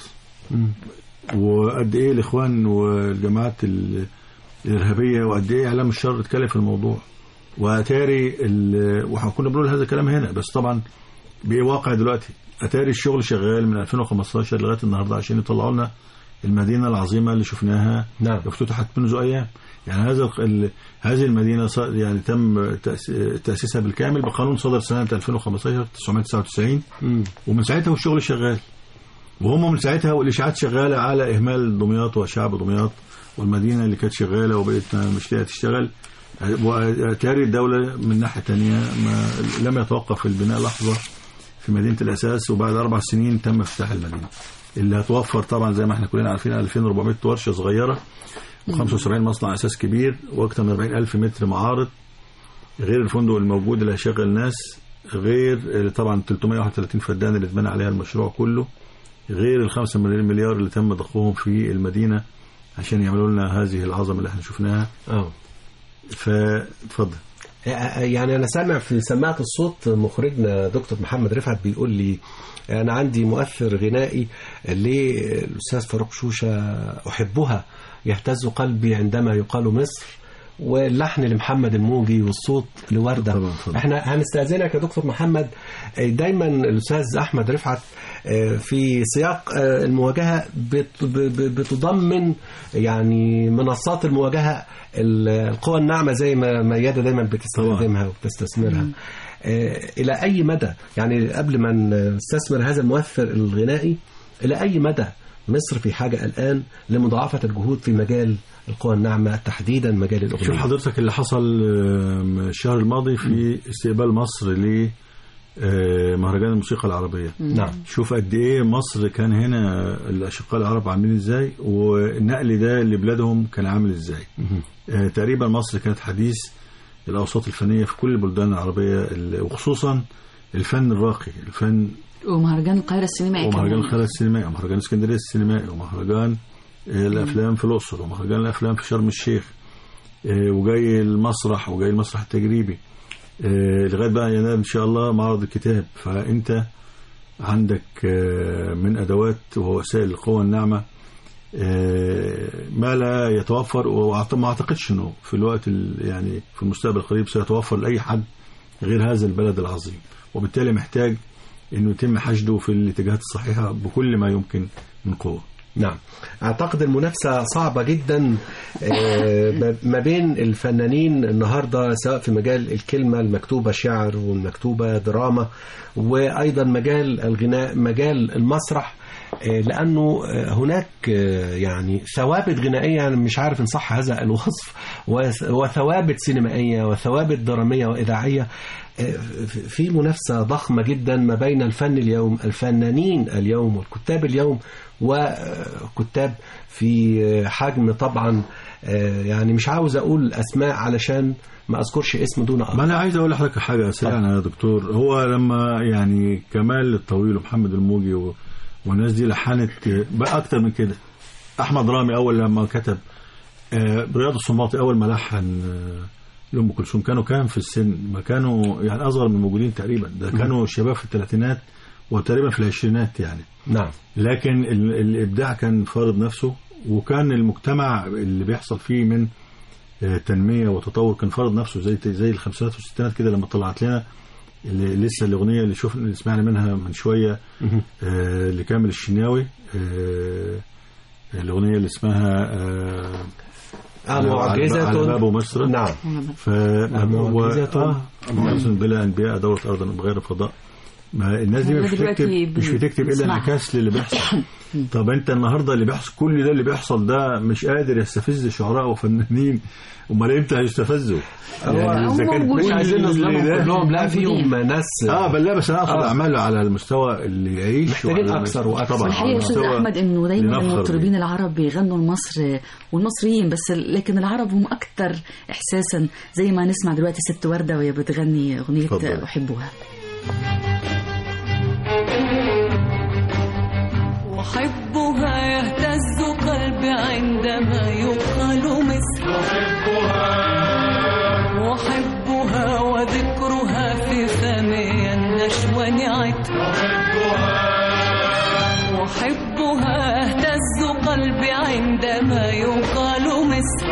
وقد ايه الاخوان والجماعات ال- الارهابيه وقد ايه اعلام الشر اتكلم في الموضوع واتاري ال- وكنا بنقول هذا الكلام هنا بس طبعا بقى واقع دلوقتي اتاري الشغل شغال من 2015 لغايه النهارده عشان يطلعوا لنا المدينه العظيمه اللي شفناها نعم افتتحت منذ ايام يعني هذا الق- ال- هذه المدينه ص- يعني تم تأس- تاسيسها بالكامل بقانون صدر سنه 2015 999 مم. ومن ساعتها والشغل شغال وهم من ساعتها والاشاعات شغاله على اهمال دمياط وشعب دمياط والمدينه اللي كانت شغاله وبقت مش لاقيه تشتغل وتاري الدوله من ناحيه تانية ما لم يتوقف البناء لحظه في مدينه الاساس وبعد اربع سنين تم افتتاح المدينه اللي هتوفر طبعا زي ما احنا كلنا عارفين 2400 ورشه صغيره و75 مصنع اساس كبير واكثر من 40 الف متر معارض غير الفندق الموجود اللي هيشغل ناس غير طبعا 331 فدان اللي اتبنى عليها المشروع كله غير ال 5 مليار اللي تم ضخهم في المدينه عشان يعملوا لنا هذه العظمه اللي احنا شفناها اه فاتفضل يعني انا سامع في سماعه الصوت مخرجنا دكتور محمد رفعت بيقول لي انا عندي مؤثر غنائي للاستاذ فاروق شوشه احبها يهتز قلبي عندما يقال مصر واللحن لمحمد الموجي والصوت لوردة طبعاً، طبعاً. احنا هنستأذنك يا دكتور محمد دايما الأستاذ أحمد رفعت في سياق المواجهة بت- ب- ب- بتضمن يعني منصات المواجهة القوى الناعمة زي ما ميادة دايما بتستخدمها وبتستثمرها آه، إلى أي مدى يعني قبل ما نستثمر هذا المؤثر الغنائي إلى أي مدى مصر في حاجة الآن لمضاعفة الجهود في مجال القوى الناعمة تحديدا مجال الأغنية شوف حضرتك اللي حصل آم، الشهر الماضي في استقبال مصر ل آه، مهرجان الموسيقى العربية نعم شوف قد ايه مصر كان هنا الاشقاء العرب عاملين ازاي والنقل ده لبلادهم كان عامل ازاي آه، تقريبا مصر كانت حديث الاوساط الفنيه في كل البلدان العربيه ال- وخصوصا الفن الراقي الفن ومهرجان القاهرة السينمائي ومهرجان كمان. الخيرات السينمائي ومهرجان اسكندريه السينمائي ومهرجان آه، الافلام في الاقصر ومهرجان الافلام في شرم الشيخ آه، وجاي المسرح وجاي المسرح التجريبي آه، لغايه بقى يناير ان شاء الله معرض الكتاب فانت عندك آه، من ادوات ووسائل القوى الناعمه آه، ما لا يتوفر وما اعتقدش انه في الوقت ال- يعني في المستقبل القريب سيتوفر لاي حد غير هذا البلد العظيم وبالتالي محتاج انه يتم حشده في الاتجاهات الصحيحه بكل ما يمكن من قوه نعم أعتقد المنافسة صعبة جدا آه، ما- ما بين الفنانين النهاردة سواء في مجال الكلمة المكتوبة شعر والمكتوبة دراما وأيضا مجال الغناء مجال المسرح آه، لأنه آه، هناك آه، يعني ثوابت غنائية أنا مش عارف إن صح هذا الوصف وث- وثوابت سينمائية وثوابت درامية وإذاعية آه، في منافسة ضخمة جدا ما بين الفن اليوم الفنانين اليوم والكتاب اليوم وكتاب في حجم طبعا آه، يعني مش عاوز أقول أسماء علشان ما أذكرش اسم دون ما أمر انا عايز اقول لحضرتك حاجه سريعا يا دكتور هو لما يعني كمال الطويل ومحمد الموجي و... والناس دي لحنت بقى اكتر من كده احمد رامي اول لما كتب آه، رياض الصماطي اول ما لحن آه، لام كلثوم كانوا كام في السن ما كانوا يعني اصغر من الموجودين تقريبا ده كانوا شباب في الثلاثينات وتقريبا في العشرينات يعني نعم لكن ال- الابداع كان فارض نفسه وكان المجتمع اللي بيحصل فيه من آه، تنميه وتطور كان فارض نفسه زي زي الخمسينات والستينات كده لما طلعت لنا اللي لسه الاغنيه اللي شفنا اللي سمعنا منها من شويه آه، لكامل الشناوي آه، الاغنيه اللي اسمها آه، آه، معجزة على باب مصر نعم ف معجزة. و- آه، معجزة بلا انبياء دورت ارضا بغير فضاء ما الناس دي هو مش دلوقتي بتكتب مش بتكتب الا بنسمعها. انعكاس للي بيحصل طب انت النهارده اللي بيحصل كل ده اللي بيحصل ده مش قادر يستفز شعراء وفنانين امال امتى هيستفزوا؟ هو إذا كان موجود. مش كل عايزين اللي نظلمهم ده- كلهم لا فيهم ناس اه بل لا بس انا اقصد آه. اعماله على المستوى اللي يعيش محتاجين وعلى أكثر المستوى- وأكثر. طبعا والحقيقه على يا استاذ المستوى احمد انه دايما اللي نفخر المطربين بيه. العرب بيغنوا لمصر والمصريين بس لكن العرب هم اكثر احساسا زي ما نسمع دلوقتي ست ورده وهي بتغني اغنيه اتفضل. احبها أحبها يهتز قلبي عندما يقال مصر أحبها وذكرها في فمي النشوى نعت أحبها يهتز قلبي عندما يقال مصر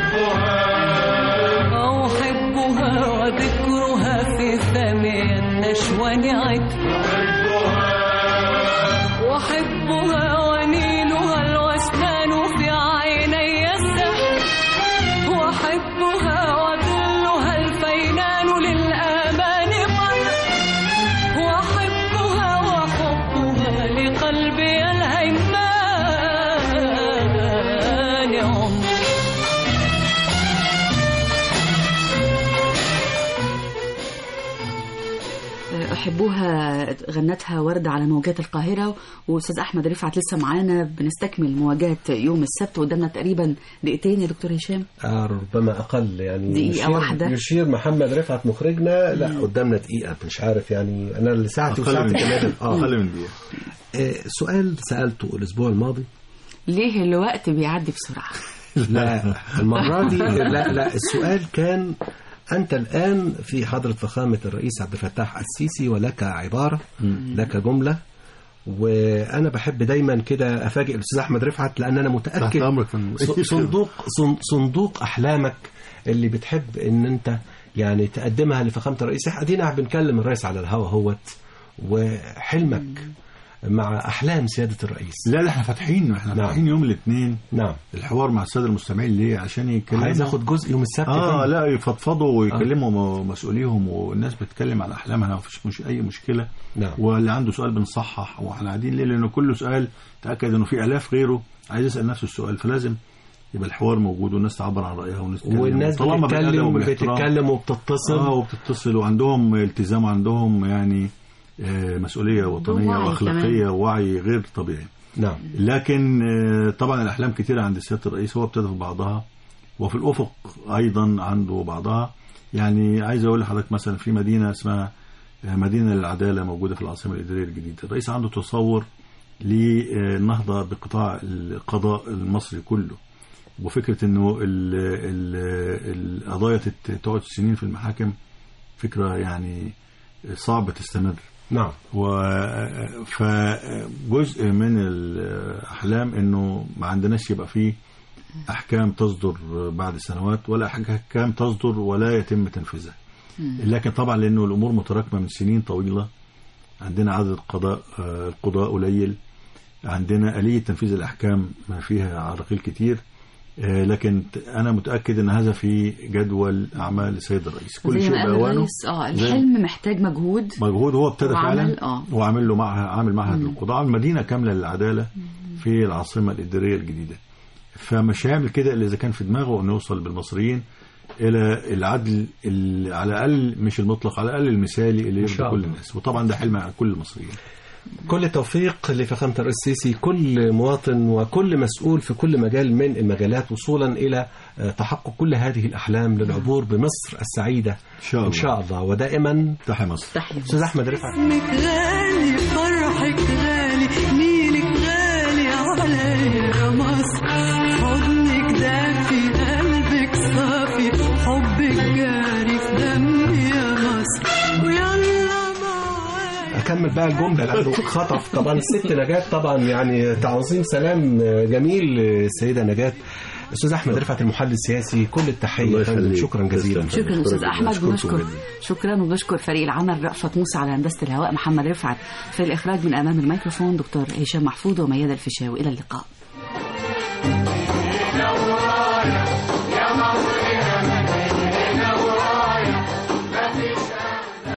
أحبها وذكرها في فمي النشوى نعت وحبها ونيلها الوسنان في عيني السحر وحبها وظلها الفينان للآمان قمر وحبها وحبها لقلبي الهيمان عمر احبوها غنتها ورده على موجات القاهره واستاذ احمد رفعت لسه معانا بنستكمل مواجهه يوم السبت قدامنا تقريبا دقيقتين يا دكتور هشام آه ربما اقل يعني دقيقة يشير واحدة. يشير محمد رفعت مخرجنا لا قدامنا دقيقه مش عارف يعني انا اللي ساعتي اقل من وساعتك دقيقه اه اقل من دقيقه آه، سؤال سالته الاسبوع الماضي ليه الوقت بيعدي بسرعه لا المرة دي لا لا السؤال كان أنت الآن في حضرة فخامة الرئيس عبد الفتاح السيسي ولك عبارة لك جملة وأنا بحب دايما كده أفاجئ الأستاذ أحمد رفعت لأن أنا تحت متأكد امرك فندم. ص- صندوق صن- صندوق أحلامك اللي بتحب إن أنت يعني تقدمها لفخامة الرئيس إحنا أدينا بنكلم الرئيس على الهوا هوت وحلمك مع أحلام سيادة الرئيس لا لا احنا فاتحين احنا نعم. فاتحين يوم الاثنين نعم الحوار مع الساده المستمعين ليه عشان يتكلموا عايز أخد جزء يوم السبت اه كده. لا يفضفضوا ويكلموا م- مسؤوليهم والناس بتتكلم على احلامها مفيش مش اي مشكله نعم. واللي عنده سؤال بنصحح واحنا قاعدين ليه لانه كل سؤال تاكد انه في الاف غيره عايز يسال نفس السؤال فلازم يبقى الحوار موجود والناس تعبر عن رايها والناس تتكلم. والناس طالما بالأدب بتتكلم وبالاحترام. بتتكلم وبتتصل اه وبتتصل وعندهم التزام وعندهم يعني آه، مسؤوليه وطنيه ووعي واخلاقيه كمان. ووعي غير طبيعي نعم لكن آه، طبعا الاحلام كتيره عند سياده الرئيس هو ابتدى في بعضها وفي الافق ايضا عنده بعضها يعني عايز اقول لحضرتك مثلا في مدينه اسمها آه، مدينه للعداله موجوده في العاصمه الاداريه الجديده الرئيس عنده تصور للنهضه بقطاع القضاء المصري كله وفكره انه ال- ال- القضايا تت- تقعد سنين في المحاكم فكره يعني صعب تستمر نعم و فجزء من الاحلام انه ما عندناش يبقى فيه احكام تصدر بعد سنوات ولا احكام تصدر ولا يتم تنفيذها لكن طبعا لانه الامور متراكمه من سنين طويله عندنا عدد القضاء آه، القضاء قليل عندنا آلية تنفيذ الأحكام ما فيها عراقيل كتير آه، لكن ت- أنا متأكد أن هذا في جدول أعمال السيد الرئيس كل زي شيء ما قال بأوانه الرئيس اه زي- الحلم محتاج مجهود مجهود هو ابتدى وعمل- فعلا آه. وعامل له معها عامل معهد للقضاء عامل مدينه كامله للعداله في العاصمه الاداريه الجديده فمش هيعمل كده الا اذا كان في دماغه انه يوصل بالمصريين الى العدل ال- على الاقل مش المطلق على الاقل المثالي اللي شاء يرضي كل الله. الناس وطبعا ده حلم على كل المصريين كل التوفيق لفخامة الرئيس السيسي كل مواطن وكل مسؤول في كل مجال من المجالات وصولا إلى آه، تحقق كل هذه الأحلام للعبور بمصر السعيدة ان شاء الله إن شاء الله ودائما تحيا مصر تحية أستاذ أحمد رفعت اسمك غالي فرحك غالي نيلك غالي عليا يا مصر حضنك دافي قلبك صافي حبك جاري في دمي يا مصر ويلا معايا أكمل بقى الجملة لأنه خطف طبعا الست نجاة طبعا يعني تعظيم سلام جميل السيدة نجاة أستاذ أحمد رفعت المحلل السياسي كل التحية الله يا فندم. يخليك. شكرا جزيلا تسلم. شكرا استاذ جداً. احمد أشكركم ونشكر جداً. شكرا وبشكر فريق العمل رأفت موسى على هندسه الهواء محمد رفعت في الاخراج من امام الميكروفون دكتور هشام محفوظ وميادة الفيشاوي الى اللقاء